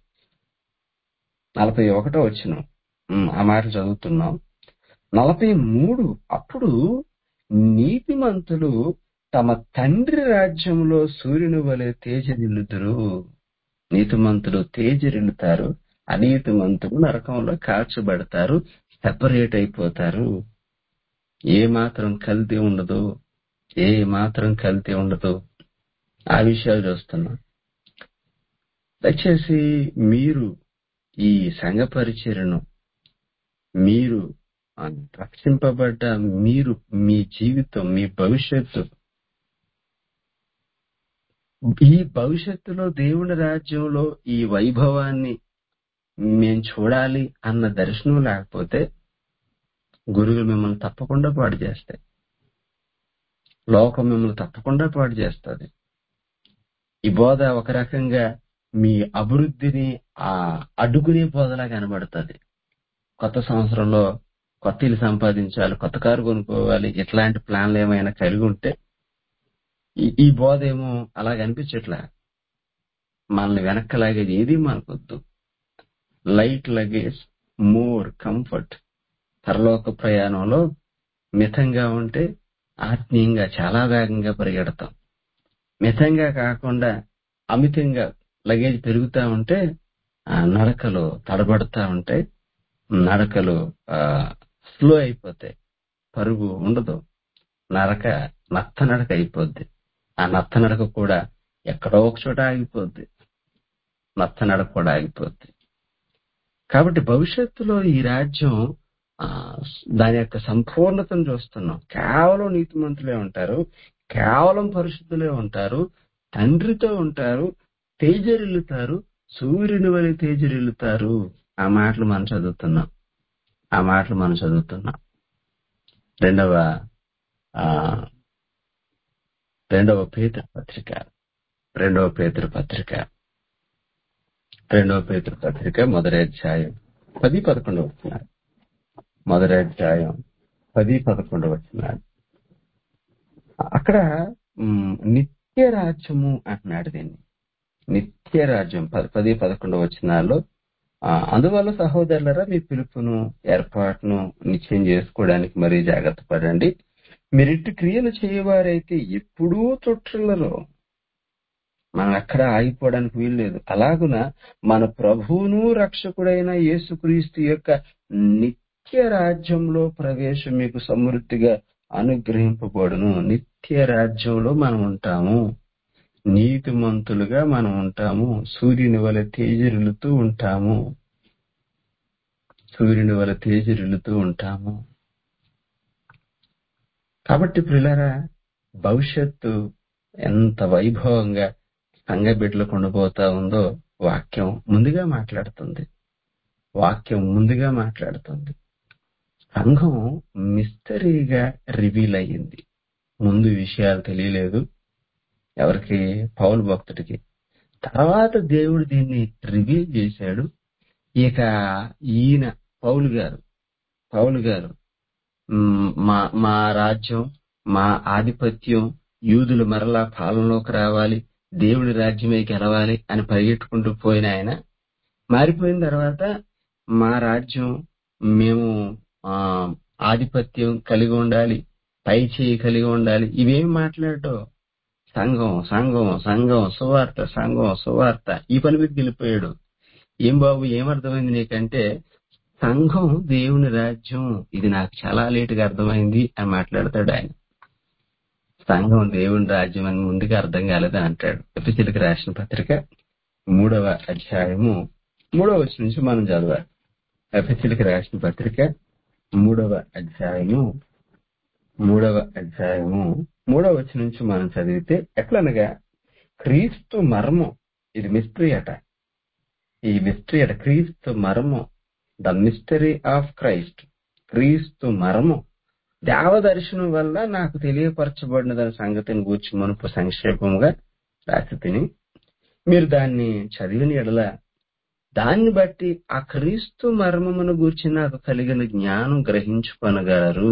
నలభై ఒకటో వచ్చిన ఆ మాట చదువుతున్నాం నలభై మూడు అప్పుడు నీతిమంతులు తమ తండ్రి రాజ్యంలో సూర్యుని వలె తేజరిల్లుదురు నీతిమంతులు తేజరిల్లుతారు అనీతిమంతులు నరకంలో కాల్చబడతారు సెపరేట్ అయిపోతారు ఏ మాత్రం కల్తీ ఉండదు ఏ మాత్రం కల్తీ ఉండదు ఆ విషయాలు చూస్తున్నాం దయచేసి మీరు ఈ సంఘ పరిచర్ను మీరు ఆ, రక్షింపబడ్డ మీరు మీ జీవితం మీ భవిష్యత్తు ఈ భవిష్యత్తులో దేవుని రాజ్యంలో ఈ వైభవాన్ని మేము చూడాలి అన్న దర్శనం లేకపోతే గురువులు మిమ్మల్ని తప్పకుండా పాడు చేస్తాయి లోకం మిమ్మల్ని తప్పకుండా పాడు చేస్తుంది ఈ బోధ ఒక రకంగా మీ అభివృద్ధిని ఆ అడ్డుకునే బోధలా కనబడుతుంది కొత్త సంవత్సరంలో కొత్త ఇల్లు సంపాదించాలి కొత్త కారు కొనుక్కోవాలి ఇట్లాంటి ప్లాన్లు ఏమైనా కలిగి ఉంటే ఈ ఈ బోధ ఏమో అలా కనిపించట్లా మనల్ని వెనక్కి లాగేది ఏది మనకొద్దు లైట్ లగేజ్ మోర్ కంఫర్ట్ పరలోక ప్రయాణంలో మితంగా ఉంటే ఆత్మీయంగా చాలా వేగంగా పరిగెడతాం మితంగా కాకుండా అమితంగా లగేజ్ పెరుగుతా ఉంటే ఆ నడకలు తడబడతా ఉంటాయి నడకలు స్లో అయిపోతాయి పరుగు ఉండదు నడక నత్త నడక అయిపోద్ది ఆ నత్త నడక కూడా ఎక్కడో ఒక చోట ఆగిపోద్ది నత్త నడక కూడా ఆగిపోద్ది కాబట్టి భవిష్యత్తులో ఈ రాజ్యం ఆ, దాని యొక్క సంపూర్ణతను చూస్తున్నాం కేవలం నీతిమంతులే ఉంటారు కేవలం పరిశుద్ధులే ఉంటారు తండ్రితో ఉంటారు తేజరిల్లుతారు సూర్యుని వలె తేజరిల్లుతారు ఆ మాటలు మనం చదువుతున్నాం ఆ మాటలు మనం చదువుతున్నాం రెండవ ఆ రెండవ పేతృ పత్రిక రెండవ పేతృ పత్రిక రెండవ పేతృ పత్రిక మొదటి అధ్యాయం పది పదకొండు వచ్చినాడు మొదటి అధ్యాయం పది పదకొండు వచ్చినాడు అక్కడ మ్, నిత్య రాజ్యము అంటున్నాడు దీన్ని నిత్య రాజ్యం ప- పది పదకొండు వచ్చినాల్లో అందువల్ల సహోదరులరా మీ పిలుపును ఏర్పాటును నిశ్చయం చేసుకోవడానికి మరీ జాగ్రత్త పడండి మీరిట్టి క్రియలు చేయవారైతే ఎప్పుడూ తొట్టులలో మనం ఎక్కడ ఆగిపోవడానికి వీల్లేదు అలాగున మన ప్రభువును రక్షకుడైన యేసుక్రీస్తు యొక్క నిత్య రాజ్యంలో ప్రవేశం మీకు సమృద్ధిగా అనుగ్రహింపబడును నిత్య రాజ్యంలో మనం ఉంటాము నీతిమంతులుగా మనం ఉంటాము సూర్యుని వలె తేజరిల్లుతూ ఉంటాము సూర్యుని వలె తేజరిల్లుతూ ఉంటాము కాబట్టి ప్రిలరా భవిష్యత్తు ఎంత వైభవంగా సంఘ బిడ్డలకు ఉండబోతా ఉందో వాక్యం ముందుగా మాట్లాడుతుంది వాక్యం ముందుగా మాట్లాడుతుంది సంఘం మిస్టరీగా రివీల్ అయ్యింది ముందు ఈ విషయాలు తెలియలేదు ఎవరికి పౌలు భక్తుడికి తర్వాత దేవుడు దీన్ని రివీల్ చేశాడు ఇక ఈయన పౌలు గారు పౌలు గారు మ్, మా మా రాజ్యం మా ఆధిపత్యం యూదులు మరలా పాలనలోకి రావాలి దేవుడి రాజ్యమే గెలవాలి అని పరిగెట్టుకుంటూ పోయిన ఆయన మారిపోయిన తర్వాత మా రాజ్యం మేము ఆ ఆధిపత్యం కలిగి ఉండాలి పై చేయి కలిగి ఉండాలి ఇవేం మాట్లాడటం సంఘం సంఘం సంఘం సువార్త సంఘం సువార్త ఈ పని మీదకి వెళ్ళిపోయాడు ఏం బాబు ఏమర్థమైంది నీకంటే సంఘం దేవుని రాజ్యం ఇది నాకు చాలా లేటుగా అర్థమైంది అని మాట్లాడతాడు ఆయన సంఘం దేవుని రాజ్యం అని ముందుగా అర్థం కాలేదని అంటాడు ఎపిసిలికి రాసిన పత్రిక మూడవ అధ్యాయము మూడవ వచ్చి నుంచి మనం చదవాలి ఎపిసిలికి రాసిన పత్రిక మూడవ అధ్యాయము మూడవ అధ్యాయము మూడవ వచ్చి నుంచి మనం చదివితే ఎట్లనగా క్రీస్తు మర్మం ఇది మిస్టరీ అట ఈ మిస్టరీ అట క్రీస్తు మర్మం ద మిస్టరీ ఆఫ్ క్రైస్ట్ క్రీస్తు మర్మం దేవదర్శనం వల్ల నాకు తెలియపరచబడినదని సంగతిని గూర్చి మునుపు సంక్షేపంగా రాసి తిని మీరు దాన్ని చదివిన ఎడల దాన్ని బట్టి ఆ క్రీస్తు మర్మమును గూర్చి నాకు కలిగిన జ్ఞానం గ్రహించుకొనగలరు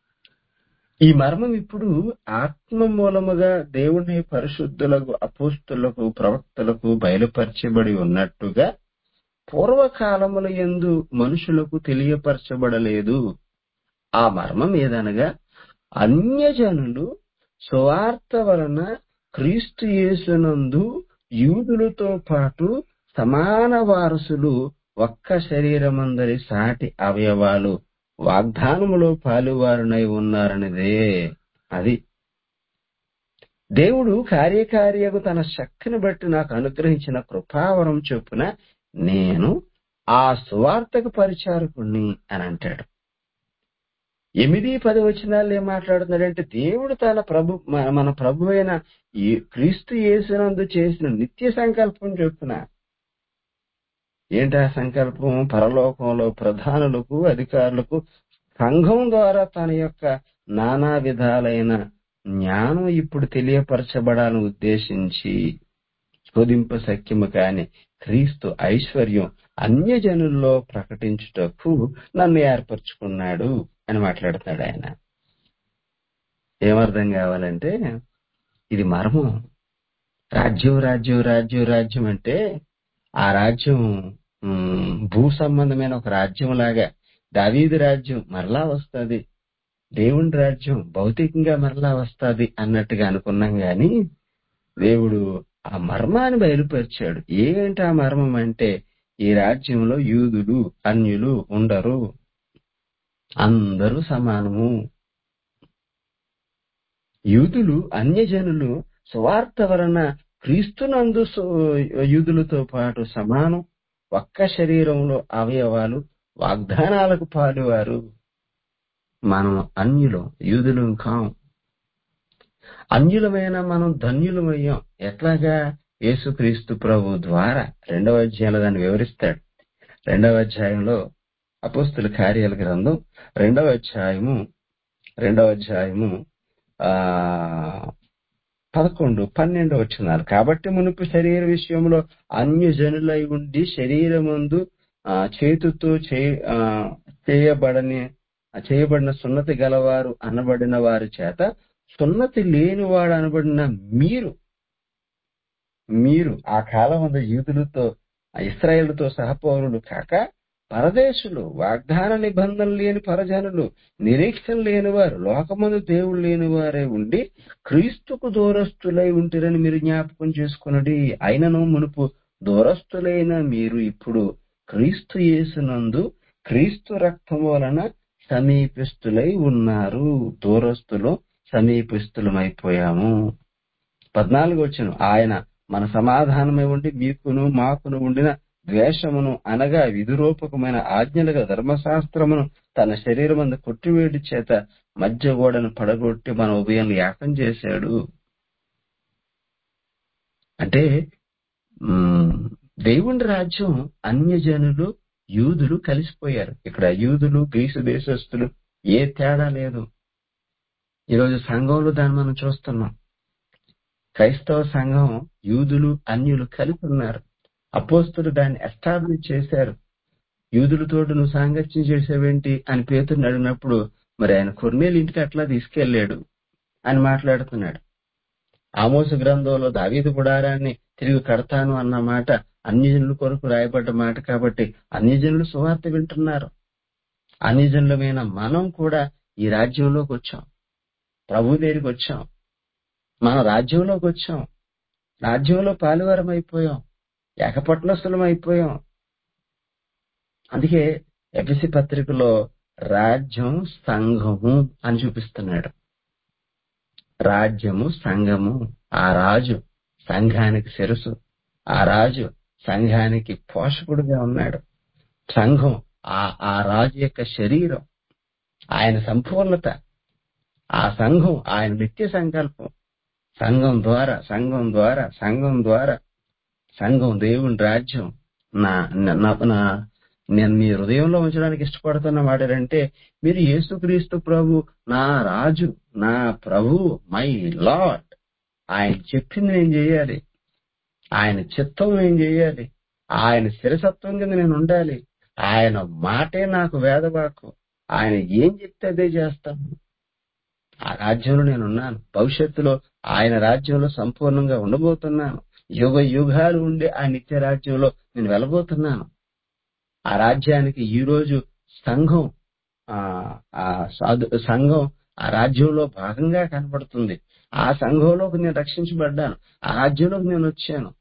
ఈ మర్మం ఇప్పుడు ఆత్మ మూలముగా దేవుని పరిశుద్ధులకు అపోస్తులకు ప్రవక్తలకు బయలుపరచబడి ఉన్నట్టుగా పూర్వకాలముల యందు మనుషులకు తెలియపరచబడలేదు ఆ మర్మం ఏదనగా అన్యజనులు సువార్త వలన క్రీస్తు యేసునందు యూదులతో పాటు సమాన వారసులు ఒక్క శరీరమందరి సాటి అవయవాలు వాగ్దానములో పాలువారునై ఉన్నారనిదే అది దేవుడు కార్యకార్యకు తన శక్తిని బట్టి నాకు అనుగ్రహించిన కృపావరం చొప్పున నేను ఆ సువార్తకు పరిచారకుణ్ణి అని అంటాడు ఎనిమిది పది వచనాలు ఏం మాట్లాడుతున్నాడంటే దేవుడు తన ప్రభు మన- మన ప్రభు అయిన ఈ క్రీస్తు యేసునందు చేసిన నిత్య సంకల్పం చొప్పున ఏంటి ఆ సంకల్పం పరలోకంలో ప్రధానులకు అధికారులకు సంఘం ద్వారా తన యొక్క నానా విధాలైన జ్ఞానం ఇప్పుడు తెలియపరచబడాలని ఉద్దేశించి శోధింప సఖ్యము కాని క్రీస్తు ఐశ్వర్యం అన్యజనుల్లో ప్రకటించుటకు నన్ను ఏర్పరచుకున్నాడు అని మాట్లాడతాడు ఆయన ఏమర్థం కావాలంటే ఇది మర్మం రాజ్యం రాజ్యం రాజ్యం రాజ్యం అంటే ఆ రాజ్యం ఉమ్, భూ సంబంధమైన ఒక రాజ్యం లాగా దావీదు రాజ్యం మరలా వస్తది దేవుని రాజ్యం భౌతికంగా మరలా వస్తది అన్నట్టుగా అనుకున్నాం గాని దేవుడు ఆ మర్మాన్ని బయలుపరిచాడు ఏంటి ఆ మర్మం అంటే ఈ రాజ్యంలో యూదులు అన్యులు ఉండరు అందరూ సమానము యూదులు అన్యజనులు సువార్త వలన క్రీస్తునందు సు- యూదులతో పాటు సమానం ఒక్క శరీరంలో అవయవాలు వాగ్దానాలకు పాలువారు మనం అన్యులం యూదులం కాం అన్యులమైన మనం ధన్యులమయ్యాం ఎట్లాగా యేసుక్రీస్తు ప్రభు ద్వారా రెండవ అధ్యాయంలో దాన్ని వివరిస్తాడు రెండవ అధ్యాయంలో అపోస్తుల కార్యాల గ్రంథం రెండవ అధ్యాయము రెండవ అధ్యాయము ఆ పదకొండు పన్నెండు వచ్చినారు కాబట్టి మునుపు శరీర విషయంలో అన్యజనులై ఉండి శరీరమందు ఆ, చేతుతో చే- ఆ, చేయబడని చేయబడిన సున్నతి గలవారు అనబడిన వారి చేత సున్నతి లేనివాడు అనబడిన మీరు మీరు ఆ కాలం అందు యూదులతో ఇస్రాయేలుతో సహపౌరులు కాక పరదేశులు వాగ్దాన నిబంధన లేని పరజనులు నిరీక్షణ లేనివారు లోకమందు దేవుడు లేని వారే ఉండి క్రీస్తుకు దూరస్తులై ఉంటిరని మీరు జ్ఞాపకం చేసుకున్నది అయినను మునుపు దూరస్తులైన మీరు ఇప్పుడు క్రీస్తు యేసునందు క్రీస్తు రక్తం వలన సమీపిస్తులై ఉన్నారు దూరస్తులు సమీపిస్తులమైపోయాము పద్నాలుగు వచ్చును ఆయన మన సమాధానమై ఉండి మీకును మాకును ఉండిన ద్వేషమును అనగా విధురూపకమైన ఆజ్ఞలుగా ధర్మశాస్త్రమును తన శరీరమందు కొట్టివేడి చేత మధ్య గోడను పడగొట్టి మన ఉభయం యాకం చేశాడు అంటే మ్, దేవుని రాజ్యం అన్యజనులు యూదులు కలిసిపోయారు ఇక్కడ యూదులు గ్రీసు దేశస్తులు ఏ తేడా లేదు ఈరోజు సంఘంలో దాన్ని మనం చూస్తున్నాం క్రైస్తవ సంఘం యూదులు అన్యులు కలిసి ఉన్నారు అపోస్తులు దాన్ని ఎస్టాబ్లిష్ చేశారు యూదులతోటి నువ్వు సాంగత్యం చేసేవేంటి అని పేతుడిని అడిగినప్పుడు మరి ఆయన కొర్నేలు ఇంటికి అట్లా తీసుకెళ్లాడు అని మాట్లాడుతున్నాడు ఆమోసు గ్రంథంలో దావీదు గుడారాన్ని తిరిగి కడతాను అన్న మాట అన్యజనుల కొరకు రాయబడ్డ మాట కాబట్టి అన్యజనులు సువార్త వింటున్నారు అన్యజనులమైన మనం కూడా ఈ రాజ్యంలోకి వచ్చాం ప్రభు దగ్గరికి వచ్చాం మనం రాజ్యంలోకి వచ్చాం రాజ్యంలో పాలువారం అయిపోయాం ఏకపట్నస్థలం అయిపోయాం అందుకే ఎపిసి పత్రికలో రాజ్యం సంఘము అని చూపిస్తున్నాడు రాజ్యము సంఘము ఆ రాజు సంఘానికి శిరసు ఆ రాజు సంఘానికి పోషకుడుగా ఉన్నాడు సంఘం ఆ ఆ రాజు యొక్క శరీరం ఆయన సంపూర్ణత ఆ సంఘం ఆయన నిత్య సంకల్పం సంఘం ద్వారా సంఘం ద్వారా సంఘం ద్వారా సంఘం దేవుని రాజ్యం నా నా నా నేను మీ హృదయంలో ఉంచడానికి ఇష్టపడుతున్న మాట ఏంటంటే మీరు యేసుక్రీస్తు ప్రభు నా రాజు నా ప్రభు మై లార్డ్ ఆయన చెప్పింది నేను చేయాలి ఆయన చిత్తం నేను చేయాలి ఆయన శిరసత్వం కింద నేను ఉండాలి ఆయన మాటే నాకు వేదవాకు ఆయన ఏం చెప్తే అదే చేస్తాను ఆ రాజ్యంలో నేను ఉన్నాను భవిష్యత్తులో ఆయన రాజ్యంలో సంపూర్ణంగా ఉండబోతున్నాను యుగ యుగాలు ఉండే ఆ నిత్య రాజ్యంలో నేను వెళ్ళబోతున్నాను ఆ రాజ్యానికి ఈ రోజు సంఘం ఆ ఆ సాధు- సంఘం ఆ రాజ్యంలో భాగంగా కనబడుతుంది ఆ సంఘంలోకి నేను రక్షించబడ్డాను ఆ రాజ్యంలోకి నేను వచ్చాను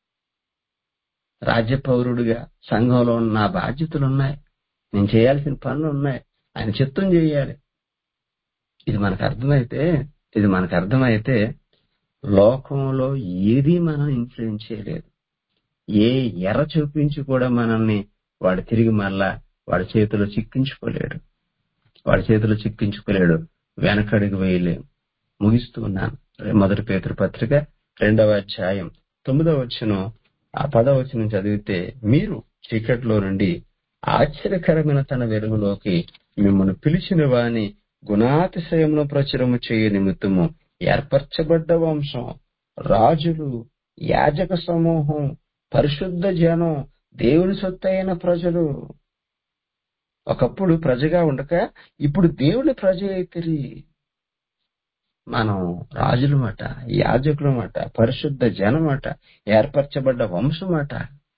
రాజ్య పౌరుడిగా సంఘంలో ఉన్న నా బాధ్యతలు ఉన్నాయి నేను చేయాల్సిన పనులు ఉన్నాయి ఆయన చిత్తం చేయాలి ఇది మనకు అర్థమైతే ఇది మనకు అర్థమైతే లోకంలో ఏది మనం ఇన్ఫ్లుయెన్స్ చేయలేదు ఏ ఎర్ర చూపించి కూడా మనల్ని వాడు తిరిగి మళ్ళా వాడి చేతిలో చిక్కించుకోలేడు వాడి చేతిలో చిక్కించుకోలేడు వెనకడుగు వేయలేం ముగిస్తూ ఉన్నాను మొదటి పేతురు పత్రిక రెండవ అధ్యాయం తొమ్మిదవ వచనం ఆ పదవ వచనం చదివితే మీరు చీకట్లో నుండి ఆశ్చర్యకరమైన తన వెలుగులోకి మిమ్మల్ని పిలిచిన వాని గుణాతిశయమును ప్రచురము చేయ నిమిత్తము ఏర్పరచబడ్డ వంశం రాజులు యాజక సమూహం పరిశుద్ధ జనం దేవుని సొత్తైన ప్రజలు ఒకప్పుడు ప్రజగా ఉండక ఇప్పుడు దేవుని ప్రజ అయితిరి మనం రాజులమాట యాజకులమాట పరిశుద్ధ జనమాట ఏర్పరచబడ్డ వంశమాట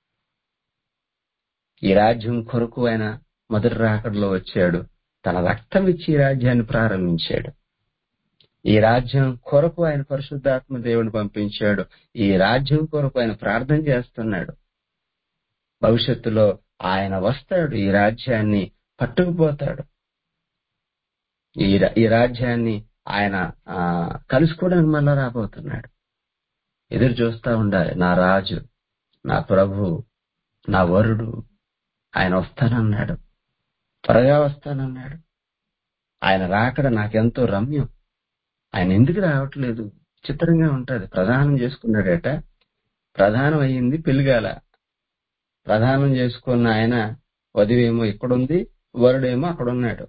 ఈ రాజ్యం కొరకు ఆయన మొదటి రాకడలో వచ్చాడు తన రక్తం ఇచ్చి ఈ రాజ్యాన్ని ప్రారంభించాడు ఈ రాజ్యం కొరకు ఆయన పరిశుద్ధాత్మ దేవుని పంపించాడు ఈ రాజ్యం కొరకు ఆయన ప్రార్థన చేస్తున్నాడు భవిష్యత్తులో ఆయన వస్తాడు ఈ రాజ్యాన్ని పట్టుకుపోతాడు ఈ రా- ఈ రాజ్యాన్ని ఆయన ఆ, కలుసుకోవడానికి మళ్ళా రాబోతున్నాడు ఎదురు చూస్తా ఉండాలి నా రాజు నా ప్రభు నా వరుడు ఆయన వస్తానన్నాడు త్వరగా వస్తానన్నాడు ఆయన రాకడ నాకెంతో రమ్యం ఆయన ఎందుకు రావట్లేదు చిత్రంగా ఉంటది ప్రధానం చేసుకున్నాడట ప్రధానం అయ్యింది పెళ్లిగాల ప్రధానం చేసుకున్న ఆయన వధువేమో ఇక్కడుంది వరుడేమో అక్కడ ఉన్నాడు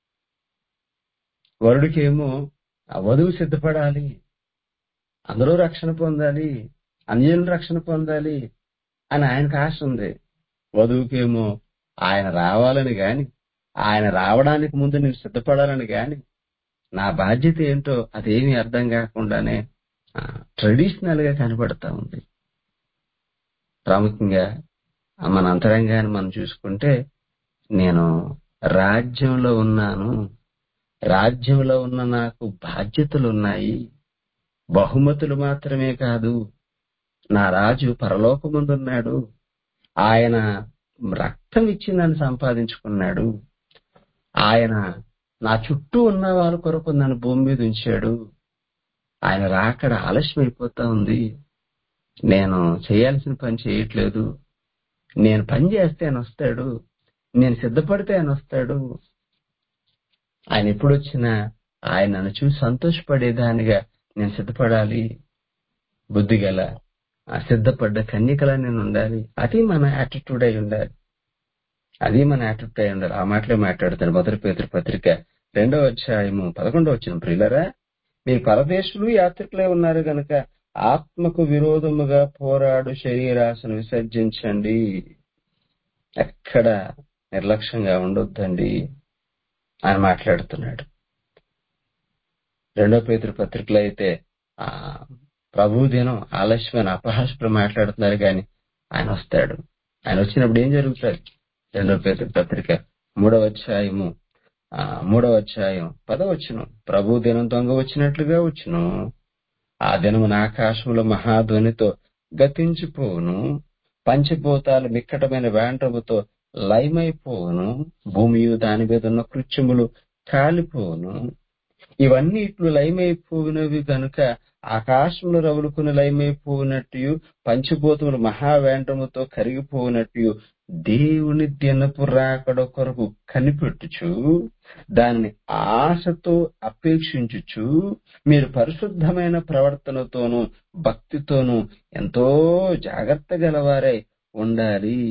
వరుడికేమో ఆ వధువు సిద్ధపడాలి అందరూ రక్షణ పొందాలి అన్యులు రక్షణ పొందాలి అని ఆయనకు ఆశ ఉంది వధువుకేమో ఆయన రావాలని గాని ఆయన రావడానికి ముందు నేను సిద్ధపడాలని గాని నా బాధ్యత ఏంటో అదేమీ అర్థం కాకుండానే ట్రెడిషనల్ గా కనబడతా ఉంది ప్రాముఖ్యంగా ఆ మన అంతరంగాన్ని మనం చూసుకుంటే నేను రాజ్యంలో ఉన్నాను రాజ్యంలో ఉన్న నాకు బాధ్యతలు ఉన్నాయి బహుమతులు మాత్రమే కాదు నా రాజు పరలోకముందున్నాడు ఆయన రక్తం ఇచ్చి నన్ను సంపాదించుకున్నాడు ఆయన నా చుట్టూ ఉన్న వాళ్ళ కొరకు నన్ను భూమి మీద ఉంచాడు ఆయన రాకడ ఆలస్యం అయిపోతా ఉంది నేను చేయాల్సిన పని చేయట్లేదు నేను పని చేస్తే ఆయన వస్తాడు నేను సిద్ధపడితే ఆయన వస్తాడు ఆయన ఎప్పుడు వచ్చినా ఆయన నన్ను చూసి సంతోషపడేదానిగా నేను సిద్ధపడాలి బుద్ధి గల ఆ సిద్ధపడ్డ కన్యకలా నేను ఉండాలి అది మన యాటిట్యూడ్ అయి ఉండాలి అది మన యాటిట్యూడ్ అయి ఉండాలి ఆ మాటలే మాట్లాడుతాను మొదటి పేదరి పత్రిక రెండవ అధ్యాయము పదకొండవ వచ్చిన ప్రియులరా మీ పరదేశులు యాత్రికులే ఉన్నారు గనక ఆత్మకు విరోధముగా పోరాడు శరీరాశను విసర్జించండి ఎక్కడ నిర్లక్ష్యంగా ఉండొద్దండి అని మాట్లాడుతున్నాడు రెండో పేదరి పత్రికలో అయితే ఆ ప్రభు దినం ఆలస్యమైన అపహాస్యం మాట్లాడుతున్నారు కానీ ఆయన వస్తాడు ఆయన వచ్చినప్పుడు ఏం జరుగుతుంది రెండో పేదరి పత్రిక మూడవ అధ్యాయము ఆ మూడవ అధ్యాయం పదవచ్చును ప్రభు దినం దొంగ వచ్చినట్లుగా వచ్చును ఆ దినమున ఆకాశంలో మహాధ్వనితో గతించిపోవును పంచభూతాలు మిక్కటమైన వేండ్రముతో లయమైపోవును భూమియు దాని మీద ఉన్న కృత్యములు కాలిపోవును ఇవన్నీ ఇట్లు లయమైపోయినవి గనుక ఆకాశంలో రగులుకుని లయమైపోయినట్టు పంచభూతములు మహావేండ్రముతో కరిగిపోయినట్టు దేవుని దినపు రాకడ కొరకు కనిపెట్టుచు దానిని ఆశతో అపేక్షించుచు మీరు పరిశుద్ధమైన ప్రవర్తనతోనూ భక్తితోనూ ఎంతో జాగ్రత్త గలవారై ఉండాలి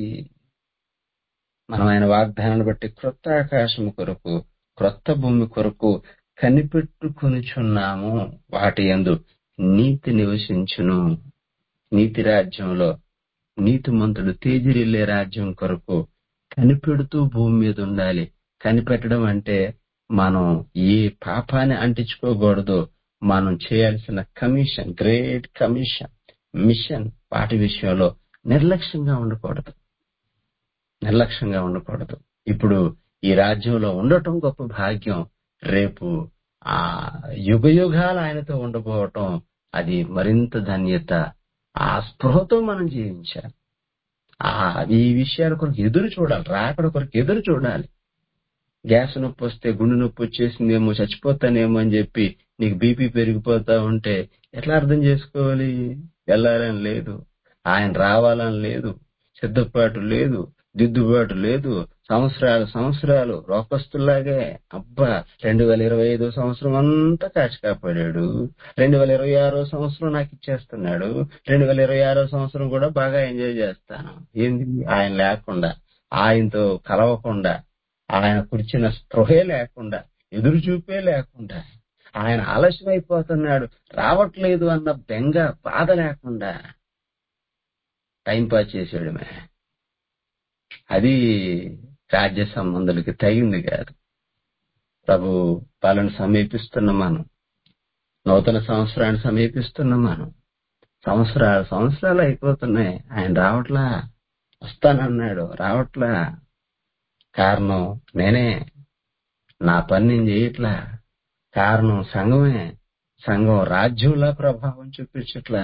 మనం ఆయన వాగ్దానాన్ని బట్టి క్రొత్త ఆకాశం కొరకు క్రొత్త భూమి కొరకు కనిపెట్టుకొనిచున్నాము వాటి యందు నీతి నివసించును నీతి రాజ్యంలో నీతిమంతుడు తేజరిల్లే రాజ్యం కొరకు కనిపెడుతూ భూమి మీద ఉండాలి కనిపెట్టడం అంటే మనం ఏ పాపాన్ని అంటించుకోకూడదు మనం చేయాల్సిన కమిషన్ గ్రేట్ కమిషన్ మిషన్ వాటి విషయంలో నిర్లక్ష్యంగా ఉండకూడదు నిర్లక్ష్యంగా ఉండకూడదు ఇప్పుడు ఈ రాజ్యంలో ఉండటం గొప్ప భాగ్యం రేపు ఆ యుగ యుగాలు ఆయనతో ఉండబోవటం అది మరింత ధన్యత ఆ స్పృహతో మనం జీవించాలి ఆ ఈ విషయాల కొరకు ఎదురు చూడాలి రాకడ కొరకు ఎదురు చూడాలి గ్యాస్ నొప్పి వస్తే గుండె నొప్పి వచ్చేసిందేమో చచ్చిపోతానేమో అని చెప్పి నీకు బీపీ పెరిగిపోతా ఉంటే ఎట్లా అర్థం చేసుకోవాలి వెళ్ళాలని లేదు ఆయన రావాలని లేదు సిద్ధపాటు లేదు దిద్దుబాటు లేదు సంవత్సరాలు సంవత్సరాలు రోకస్తుల్లాగే అబ్బా రెండు వేల ఇరవై ఐదో సంవత్సరం అంతా కాచి కాపాడాడు రెండు వేల ఇరవై ఆరో సంవత్సరం నాకు ఇచ్చేస్తున్నాడు రెండు వేల ఇరవై ఆరో సంవత్సరం కూడా బాగా ఎంజాయ్ చేస్తాను ఏంది ఆయన లేకుండా ఆయనతో కలవకుండా ఆయన కూర్చిన స్పృహే లేకుండా ఎదురు చూపే లేకుండా ఆయన ఆలస్యం అయిపోతున్నాడు రావట్లేదు అన్న బెంగ బాధ లేకుండా టైం పాస్ చేసేయడమే అది రాజ్య సంబంధులకి తగింది కాదు ప్రభు పాలన సమీపిస్తున్న మనం నూతన సంవత్సరాన్ని సమీపిస్తున్న మనం సంవత్సరాలు సంవత్సరాలు అయిపోతున్నాయి ఆయన రావట్లా వస్తానన్నాడు రావట్లా కారణం నేనే నా పని నేను చేయట్లా కారణం సంఘమే సంఘం రాజ్యంలా ప్రభావం చూపించట్లా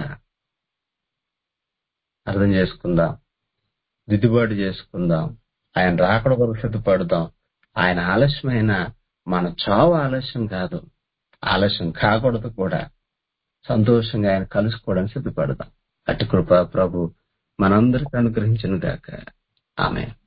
అర్థం చేసుకుందాం దిద్దుబాటు చేసుకుందాం ఆయన రాకడ కొరకు సిద్ధపడదాం ఆయన ఆలస్యమైన మన చావు ఆలస్యం కాదు ఆలస్యం కాకూడదు కూడా సంతోషంగా ఆయన కలుసుకోవడానికి సిద్ధపడదాం అటు కృప ప్రభు మనందరికి అనుగ్రహించిన గాక ఆమె